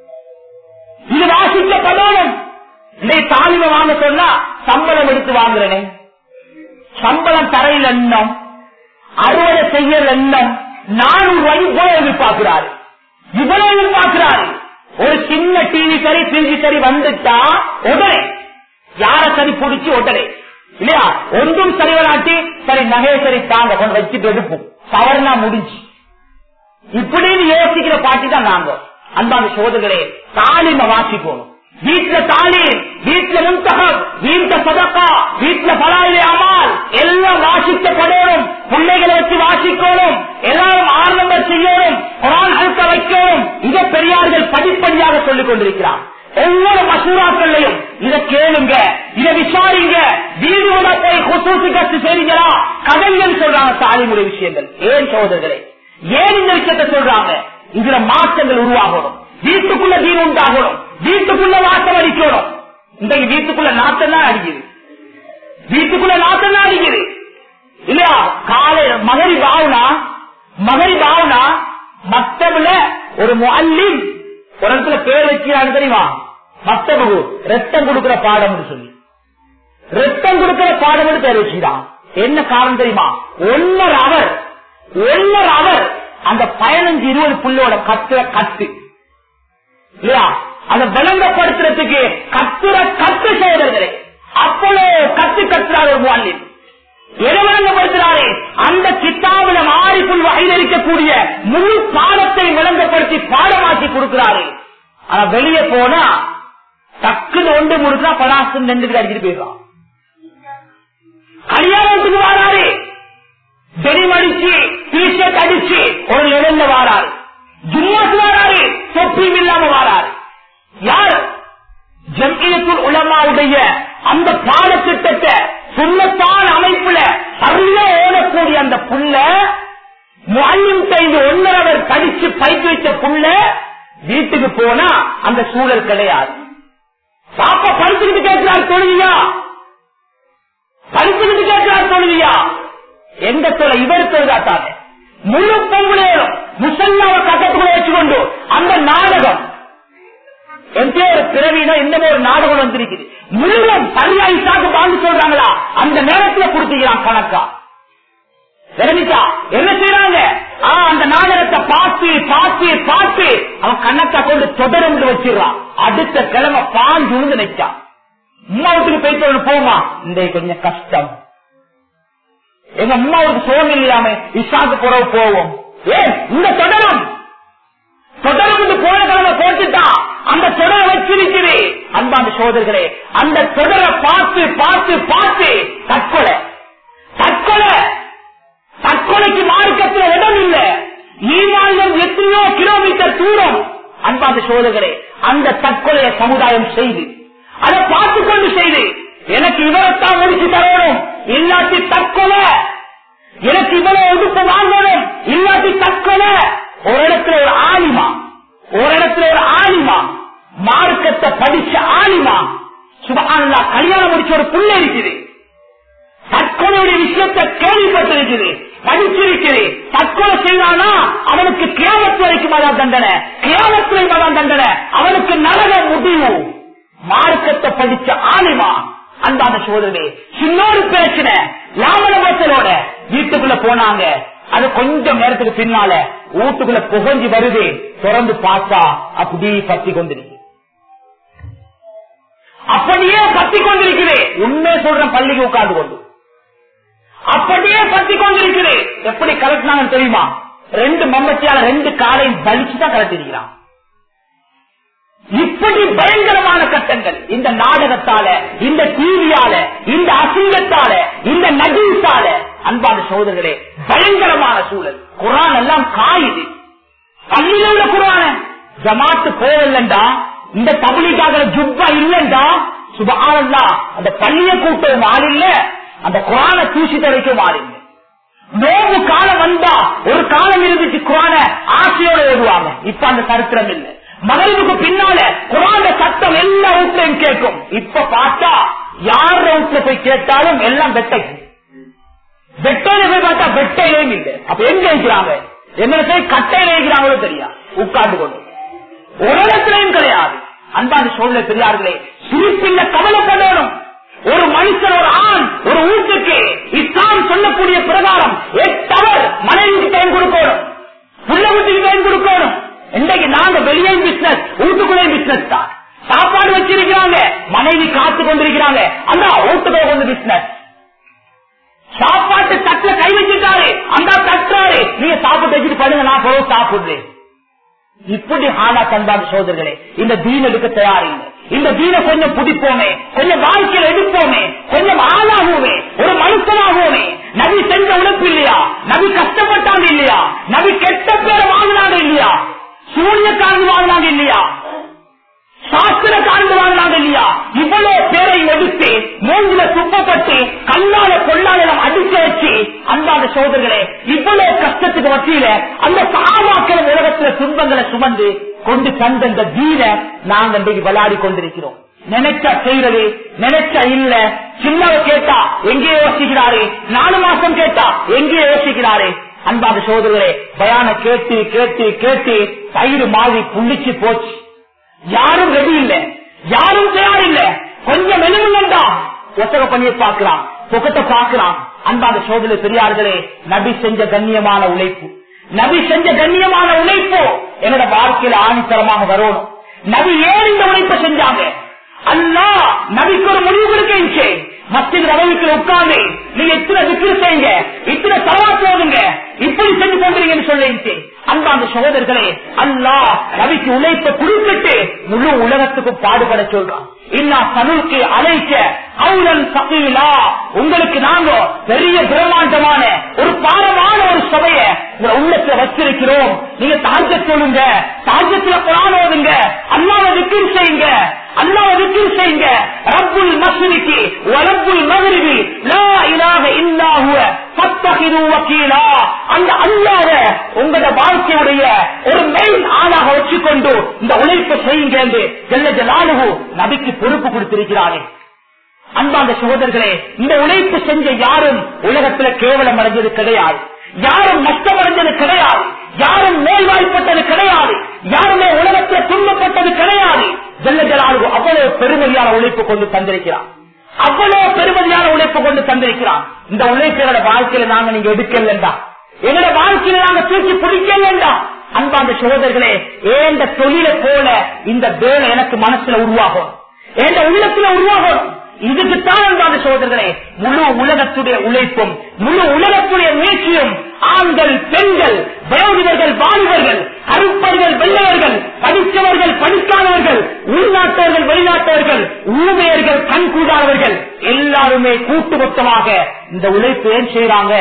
இது வாசிக்கப்படணும் இதை தாலிம வாங்க சொன்னா சம்பளம் எடுத்து வாங்குறேனே சம்பளம் தரையில் எண்ணம் அறுவடை செய்ய எண்ணம் நானூறு ரூபாய் போய் எதிர்பார்க்கிறாரு இவ்வளவு எதிர்பார்க்கிறாரு ஒரு சின்ன டிவி சரி டிவி சரி வந்துட்டா உடனே யார சரி பிடிச்சி உடனே இல்லையா ஒன்றும் சரி வராட்டி சரி நகையை சரி தாங்க கொண்டு வச்சுட்டு எடுப்போம் தவறுனா முடிஞ்சு இப்படின்னு யோசிக்கிற பாட்டி தான் நாங்க அன்பான சோதர்களே தாலிம வாசிக்கணும் வீட்டுல தாலி வீட்டுல முன்தகம் வீட்டுல சதக்கா வீட்டுல பலாயிலே அமால் எல்லாம் வாசிக்கப்படணும் பிள்ளைகளை வச்சு வாசிக்கணும் எல்லாரும் ஆரம்பம் செய்யணும் குரான் அழுத்த வைக்கணும் இதை பெரியார்கள் படிப்படியாக சொல்லிக் கொண்டிருக்கிறார் ஒவ்வொரு மசூராக்கள்லையும் இதை கேளுங்க இதை விசாரிங்க வீடுகள போய் கொசூசி கத்து செய்றீங்களா கதைகள் சொல்றாங்க தாலிமுறை விஷயங்கள் ஏன் சோதர்களே ஏன் இந்த விஷயத்தை சொல்றாங்க இதுல மாற்றங்கள் உருவாகணும் வீட்டுக்குள்ள தீன் உண்டாகணும் வீட்டுக்குள்ள நாட்டம் அடிக்கணும் இன்றைக்கு வீட்டுக்குள்ள நாட்டம் தான் அடிக்குது வீட்டுக்குள்ள நாட்டம் தான் அடிக்குது இல்லையா காலை மகரி பாவனா மகரி பாவனா மக்தபுல ஒரு முல்லிம் ஒரு இடத்துல பேர் வச்சுக்கிறாங்க தெரியுமா மக்தபு ரத்தம் கொடுக்கிற பாடம் சொல்லி ரத்தம் கொடுக்கிற பாடம் பேர் வச்சுக்கிறான் என்ன காரணம் தெரியுமா ஒன்னர் அவர் ஒன்னர் அவர் அந்த பதினஞ்சு இருபது புள்ளோட கத்துற கத்து இல்லையா அதை விளங்கப்படுத்துறதுக்கு கத்துற கத்து செய்யறதுலே அப்பளோ கத்து கத்துறாரு ஒரு முல்லிம் எதை விளங்கப்படுத்துறாரு அந்த கித்தாபில மாறிக்குள் வகையில் இருக்கக்கூடிய முழு பாடத்தை விளங்கப்படுத்தி பாடமாக்கி கொடுக்கிறாரு ஆனா வெளியே போனா டக்குன்னு ஒன்று முடுக்கா பராசம் நின்று அடிச்சுட்டு போயிடலாம் கல்யாணத்துக்கு வாராரு பெருமடிச்சு டிஷர்ட் அடிச்சு ஒரு நிழல்ல வாராரு ஜும்மாக்கு வாராரு தொப்பியும் இல்லாம வாராரு யார் ஜம்மியத்துள் உலமாவுடைய அந்த பாடத்திட்டத்தை சுண்ணத்தான அமைப்புல சரியா ஓடக்கூடிய அந்த புள்ள முன்னும் செய்து ஒன்னரவர் படிச்சு பைக்கு வச்ச புள்ள வீட்டுக்கு போனா அந்த சூழல் கிடையாது பாப்பா படிச்சுக்கிட்டு கேட்கிறார் தொழுவியா படிச்சுக்கிட்டு கேட்கிறார் தொழுவியா எந்த தொலை இவர் தொழுதாத்தாங்க முழு பொங்கலையும் முசல்லாவை கட்டத்துக்குள்ள வச்சுக்கொண்டு அந்த நாடகம் எந்த ஒரு பிறவினா இந்த ஒரு நாடகம் வந்திருக்குது முழுவதும் சரியா இசாக்கு பாண்டு சொல்றாங்களா அந்த நேரத்துல கொடுத்துக்கிறான் கணக்கா விரமிக்கா என்ன செய்யறாங்க ஆ, அந்த நாடகத்தை பார்த்து பார்த்து பார்த்து அவன் கணக்கா கொண்டு தொடர்ந்து வச்சிடறான் அடுத்த கிழமை பாஞ்சு விழுந்து நிற்கான் அம்மா வீட்டுக்கு போயிட்டு ஒண்ணு போமா இந்த கொஞ்சம் கஷ்டம் எங்க அம்மாவுக்கு சோகம் இல்லாம இஷாக்கு புறவு போவோம் ஏன் இந்த தொடரும் தொடர்ந்து போன கிழமை போட்டுட்டா அந்த தொடரை வச்சிருக்குது அன்பாந்த சோதர்களே அந்த தொடரை பார்த்து பார்த்து பார்த்து தற்கொலை தற்கொலை தற்கொலைக்கு மார்க்கத்தில் இடம் இல்லை ஈமான்கள் எத்தனையோ கிலோமீட்டர் தூரம் அன்பாந்த சோதர்களே அந்த தற்கொலையை சமுதாயம் செய்து அதை பார்த்து கொண்டு செய்து எனக்கு இவரைத்தான் முடிச்சு தரணும் இல்லாட்டி தற்கொலை எனக்கு இவ்வளவு உடுப்பு வாங்கணும் இல்லாட்டி தற்கொலை ஒரு இடத்துல ஒரு ஆலிமா ஒரு இடத்துல ஒரு ஆலிமா மார்க்கத்தை படிச்ச ஆலிமா சுபகானந்தா கல்யாணம் முடிச்ச ஒரு புள்ள இருக்குது தற்கொலையுடைய விஷயத்தை கேள்விப்பட்டிருக்குது படிச்சிருக்கிறே தற்கொலை செய்வானா அவனுக்கு கியாமத்து வரைக்கும் அதான் தண்டனை கியாமத்து வரைக்கும் அதான் தண்டனை அவனுக்கு நரக முடிவு மார்க்கத்தை படிச்ச ஆலிமா அன்பான சோதரே சின்னோடு பேசின லாமனபத்தலோட வீட்டுக்குள்ள போனாங்க அது கொஞ்சம் நேரத்துக்கு பின்னால வீட்டுக்குள்ள புகஞ்சு வருது திறந்து பார்த்தா அப்படி பத்தி கொண்டிருக்கு அப்படியே பத்தி கொண்டிருக்கிறேன் உண்மை சொல்றேன் பள்ளிக்கு உட்கார்ந்து கொண்டு அப்படியே பத்தி கொண்டிருக்கிறேன் எப்படி கலட்டினாங்கன்னு தெரியுமா ரெண்டு மம்மச்சியால ரெண்டு காலையும் பலிச்சுதான் கலட்டிருக்கிறான் இப்படி பயங்கரமான கட்டங்கள் இந்த நாடகத்தால இந்த டிவியால இந்த அசிங்கத்தால இந்த நகீசால அன்பான சோதர்களே பயங்கரமான சூழல் குரான் எல்லாம் காயுது பள்ளியில் உள்ள குரான ஜமாத்து போவல்லண்டா இந்த தபிலிக்காக ஜுப்பா இல்லண்டா சுபானல்லா அந்த பள்ளிய கூட்டம் ஆள் இல்ல அந்த குரான தூசி துடைக்கும் ஆள் இல்லை நோவு காலம் வந்தா ஒரு காலம் இருந்துச்சு குரான ஆசையோட ஓடுவாங்க இப்ப அந்த சரித்திரம் இல்லை மகளுக்கு பின்னால குரான சத்தம் எல்லா வீட்லையும் கேட்கும் இப்ப பார்த்தா யார் வீட்டுல போய் கேட்டாலும் எல்லாம் வெட்டை வெட்டையில போய் பார்த்தா வெட்டையிலேயும் இல்லை அப்ப எங்க இருக்கிறாங்க என்ன போய் கட்டையில இருக்கிறாங்களோ தெரியா உட்கார்ந்து கொண்டு உலகத்திலையும் கிடையாது அன்பான சோழ பெரியார்களே சிரிப்பில்ல கவலைப்படணும் ஒரு மனுஷன் ஒரு ஆண் ஒரு வீட்டுக்கு இஸ்லாம் சொல்லக்கூடிய பிரகாரம் எட்டவர் மனைவிக்கு டைம் கொடுக்கணும் புள்ள வீட்டுக்கு டைம் கொடுக்கணும் இன்றைக்கு நாங்க வெளியே பிசினஸ் வீட்டுக்குள்ளே பிசினஸ் தான் சாப்பாடு வச்சிருக்கிறாங்க மனைவி காத்து கொண்டிருக்கிறாங்க அந்த வீட்டுக்குள்ள வந்து பிசினஸ் சாப்பாட்டு தட்டுல கை வச்சுட்டாரு அந்த தட்டுறாரு நீங்க சாப்பிட்டு வச்சுட்டு பண்ணுங்க நான் போய் சாப்பிடுறேன் இப்படி ஆனா கண்டாத சோதர்களே இந்த தீன் எடுக்க தயாரில்லை இந்த தீனை கொஞ்சம் பிடிப்போமே கொஞ்சம் வாழ்க்கையில் எடுப்போமே கொஞ்சம் ஆளாகுவோமே ஒரு மனுஷனாகுவோமே நபி செஞ்ச உழைப்பு இல்லையா நபி கஷ்டப்பட்டாங்க இல்லையா நபி கெட்ட பேரை வாங்கினாங்க இல்லையா சூரியக்காரங்க வாங்கினாங்க இல்லையா சாஸ்திர காண்டு வாங்கினாங்க இல்லையா இவ்வளவு பேரை எடுத்து மூஞ்சில துப்பப்பட்டு கல்லால கொள்ளால நம்ம அடிக்க வச்சு அன்பான சோதர்களே இவ்வளவு கஷ்டத்துக்கு மத்தியில அந்த சாமாக்கள் உலகத்துல துன்பங்களை சுமந்து கொண்டு தந்த இந்த தீர நாங்க இன்றைக்கு விளையாடி கொண்டிருக்கிறோம் நினைச்சா செய்யறது நினைச்சா இல்ல சின்னவ கேட்டா எங்கே யோசிக்கிறாரு நாலு மாசம் கேட்டா எங்கே யோசிக்கிறாரு அன்பான சோதர்களே பயான கேட்டு கேட்டு கேட்டு தயிர் மாறி புள்ளிச்சு போச்சு யாரும் ரெடி இல்ல யாரும் தயார் இல்ல கொஞ்சம் மெனுங்கண்டா ஒத்தக பண்ணிய பாக்கலாம் புகத்தை பாக்கலாம் அன்பான சோதனை பெரியார்களே நபி செஞ்ச கண்ணியமான உழைப்பு நபி செஞ்ச கண்ணியமான உழைப்பு என்னோட வாழ்க்கையில ஆணித்தரமாக வரணும் நபி ஏன் இந்த உழைப்பை செஞ்சாங்க அல்லா நபிக்கு ஒரு முடிவு கொடுக்க மத்திய ரவிக்குள்ள உட்கார்ந்து நீங்க இத்தனை விக்கிர செய்யுங்க இத்தனை சவா போதுங்க இப்படி செஞ்சு கொண்டீங்கன்னு சொல்லிட்டு அன்பாந்த சகோதரர்களே அல்லா ரவிக்கு உழைப்ப குறுக்கிட்டு முழு உலகத்துக்கும் பாடுபட சொல்றான் இல்லா தமிழுக்கு அழைக்க அவுலன் சகீலா உங்களுக்கு நாங்க பெரிய பிரம்மாண்டமான ஒரு பாரமான ஒரு சபைய உங்க உள்ளத்துல வச்சிருக்கிறோம் நீங்க தாஜ சொல்லுங்க தாஜத்துல குரான் ஓதுங்க அல்லாவை விக்கிர் செய்யுங்க அல்லாவை விக்கிர் செய்யுங்க ரப்புல் மஸ்ரிக்கு வரப்புல் மகரிபி லா இலாக இல்லாஹுவ பத்தகிரு வக்கீலா அந்த அல்லாத உங்களோட வாழ்க்கையுடைய ஒரு மெயின் ஆளாக வச்சுக்கொண்டு இந்த உழைப்பை செய்யுங்க என்று ஜெல்ல ஜலாலுகு நபிக்கு பொறுப்பு கொடுத்திருக்கிறாரே அன்பாந்த சகோதரர்களே இந்த உழைப்பு செஞ்ச யாரும் உலகத்துல கேவலம் அடைஞ்சது கிடையாது யாரும் நஷ்டமடைஞ்சது கிடையாது யாரும் நோய்வாய்ப்பட்டது கிடையாது யாருமே உலகத்துல துன்பப்பட்டது கிடையாது ஜெல்ல ஜலாலு அவ்வளவு பெருமதியான உழைப்பு கொண்டு தந்திருக்கிறார் அவ்வளவு பெருமதியான உழைப்பு கொண்டு தந்திருக்கிறான் இந்த உழைப்போட வாழ்க்கையில நாங்க நீங்க எடுக்கலண்டா எங்களோட வாழ்க்கையில நாங்க தூக்கி பிடிக்கலண்டா அன்பாந்த சகோதரர்களே ஏந்த தொழிலை போல இந்த வேலை எனக்கு மனசுல உருவாகும் எந்த உள்ளத்துல உருவாகும் இதுக்குத்தான் அன்பான சகோதரர்களே முழு உலகத்துடைய உழைப்பும் முழு உலகத்துடைய முயற்சியும் ஆண்கள் பெண்கள் வயோதிகர்கள் வாலிபர்கள் கருப்பர்கள் வெள்ளையர்கள் படித்தவர்கள் படிக்காதவர்கள் உள்நாட்டவர்கள் வெளிநாட்டவர்கள் ஊமையர்கள் கண் கூடாதவர்கள் எல்லாருமே கூட்டு மொத்தமாக இந்த உழைப்பு ஏன் செய்யறாங்க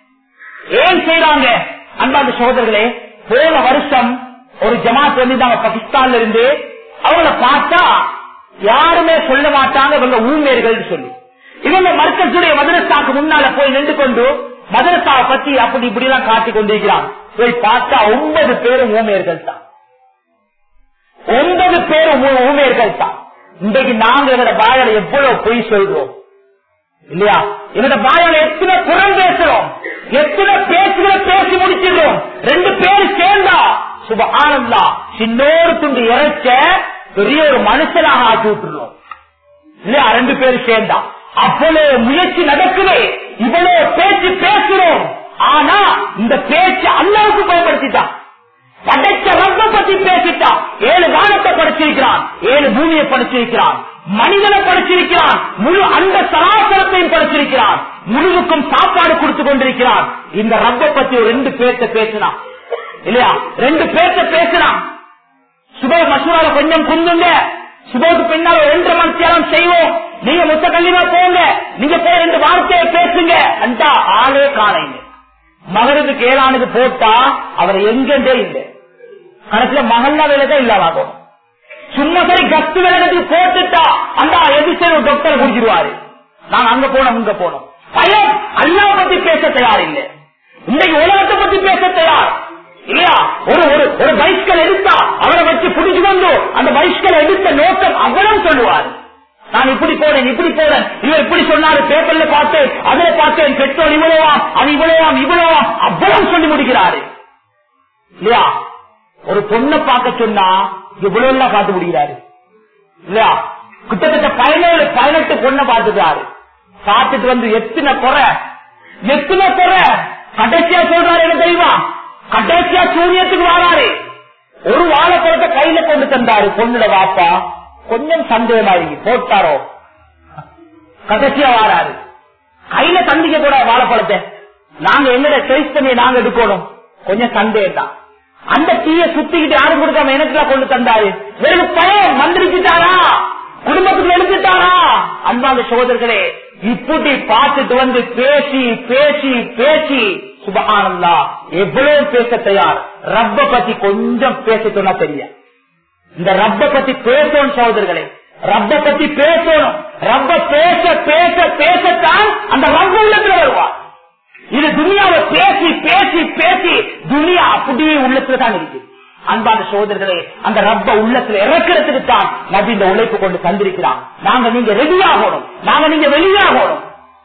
ஏன் செய்யறாங்க அன்பாந்த சகோதரர்களே போன வருஷம் ஒரு ஜமாத் வந்து பாகிஸ்தான்ல இருந்து அவங்கள பார்த்தா யாருமே சொல்ல மாட்டாங்க இவங்க ஊழியர்கள் சொல்லி இவங்க மர்க்கத்துடைய மதரசாக்கு முன்னால போய் நின்று கொண்டு மதரசாவை பத்தி அப்படி இப்படி எல்லாம் காட்டி கொண்டிருக்கிறாங்க போய் பார்த்தா ஒன்பது பேரும் ஊமையர்கள் தான் ஒன்பது பேரும் ஊமையர்கள் தான் இன்றைக்கு நாங்க எங்களோட பாயால எவ்வளவு பொய் சொல்றோம் இல்லையா எங்களோட பாயால எத்தனை புறம் பேசுறோம் எத்தனை பேச்சுகளை பேசி முடிச்சிடுறோம் ரெண்டு பேர் சேர்ந்தா சுப ஆனந்தா சின்னோரு துண்டு இறைச்ச பெரிய ஒரு மனுஷனாக ஆக்கி விட்டுருவோம் இல்லையா ரெண்டு பேரும் சேர்ந்தா அவ்வளவு முயற்சி நடக்குது இவ்வளவு பேச்சு பேசுறோம் ஆனா இந்த பேச்சு அல்லாவுக்கு பயன்படுத்திட்டான் படைச்ச ரப்ப பத்தி பேசிட்டான் ஏழு வானத்தை படைச்சிருக்கிறான் ஏழு பூமியை படைச்சிருக்கிறான் மனிதனை படைச்சிருக்கிறான் முழு அந்த சராசரத்தையும் படைச்சிருக்கிறான் முழுவுக்கும் சாப்பாடு கொடுத்து கொண்டிருக்கிறான் இந்த ரப்ப பத்தி ஒரு ரெண்டு பேர்த்த பேசினான் இல்லையா ரெண்டு பேர்த்த பேசினான் சுப மசூரால கொஞ்சம் குந்துங்க சுபோக்கு பின்னால் ஒரு ரெண்டு மணி நேரம் செய்வோம் நீங்க முத்த கல்லிமா போங்க நீங்க போய் ரெண்டு வார்த்தையை பேசுங்க அண்டா ஆளே காணைங்க மகனுக்கு ஏழானுக்கு போட்டா அவர் எங்கெண்டே இல்லை கடைசியில மகல்லா வேலைதான் இல்லாம சும்மா சரி கத்து வேலைக்கு போட்டுட்டா அந்த எதிர்த்து ஒரு டாக்டர் குடிச்சிருவாரு நான் அங்க போனோம் இங்க போனோம் பையன் அல்லா பத்தி பேச தயார் இல்லை இன்னைக்கு உலகத்தை பத்தி பேச தயார் இல்லையா ஒரு ஒரு ஒரு பைஸ்கல் எடுத்தா அவரை வச்சு பிடிச்சு கொண்டு அந்த பைஸ்கல் எடுத்த நோக்கம் அவரும் சொல்லுவார் நான் இப்படி போறேன் இப்படி போறேன் இவர் இப்படி சொன்னாரு பேப்பர்ல பார்த்தேன் அதுல பார்த்தேன் பெட்ரோல் இவ்வளவாம் அது இவ்வளவாம் இவ்வளவாம் அவ்வளவு சொல்லி முடிக்கிறாரு இல்லையா ஒரு பொண்ணை பார்க்க சொன்னா இவ்வளவு எல்லாம் பார்த்து முடிகிறாரு இல்லையா கிட்டத்தட்ட பதினேழு பதினெட்டு பொண்ணை பார்த்துட்டாரு பார்த்துட்டு வந்து எத்தனை குறை எத்தனை குறை கடைசியா சொல்றாரு என்ன தெரியுமா கடைசியா சூரியத்துக்கு வராரு ஒரு வாழைப்பழத்தை கையில கொண்டு தந்தாரு பொண்ணுட வாப்பா கொஞ்சம் சந்தேகமா இருக்கு போட்டாரோ கடைசியா வாராரு கையில சந்திக்க கூட வாழைப்பழத்தை நாங்க எங்கட சைஸ் பண்ணி நாங்க எடுக்கணும் கொஞ்சம் சந்தேகம் தான் அந்த தீய சுத்திக்கிட்டு யாரும் கொடுக்காம எனக்கு கொண்டு தந்தாரு வெறும் பயம் மந்திரிச்சுட்டாரா குடும்பத்துக்கு எடுத்துட்டாரா அன்பான சகோதரர்களே இப்படி பார்த்துட்டு வந்து பேசி பேசி பேசி சுபகானந்தா எவ்வளவு பேச தயார் ரப்ப பத்தி கொஞ்சம் பேச சொன்னா தெரியும் இந்த ரப்ப பத்தி பேசணும் சகோதரர்களே ரப்ப பத்தி பேசணும் ரப்ப பேச பேச பேசத்தான் அந்த ரப்ப உள்ளத்துல வருவார் இது துனியாவை பேசி பேசி பேசி துனியா அப்படியே உள்ளத்துல தான் இருக்கு அன்பான சோதர்களே அந்த ரப்ப உள்ளத்துல இறக்கிறதுக்கு தான் நபி இந்த உழைப்பு கொண்டு தந்திருக்கிறான் நாங்க நீங்க ரெடியாகணும் நாங்க நீங்க வெளியாகணும்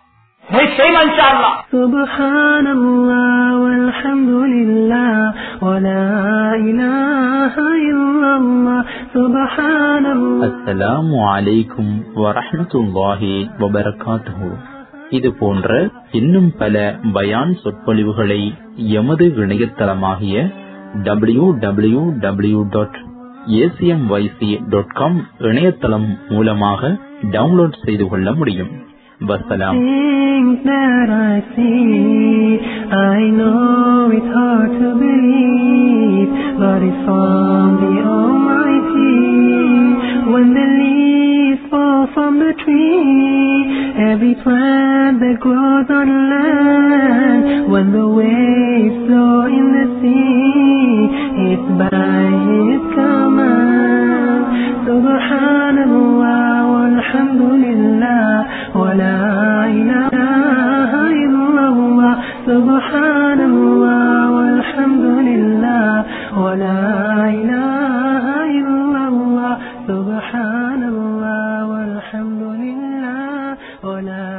سبحان الله والحمد لله ولا إله إلا الله سبحان الله அஸ்ஸலாமு அலைக்கும் வரஹ்மத்துல்லாஹி வபரகாத்துஹு இது போன்ற இன்னும் பல பயான் சொற்பொழிவுகளை எமது இணையதளமாகிய W W W dot ACMYC dot com இணையதளம் மூலமாக டவுன்லோட் செய்து கொள்ள முடியும் வசலாம் Things that I see, I know it's hard to believe, but it's from the Almighty. When the leaves fall from the tree, every plant that grows on land, when the waves flow in the sea, it's by His command. Subhanallah walhamdulillah wa la ilaha illallah. Subhanallah walhamdulillah wa la ilaha illallah. Subhanallah walhamdulillah wa la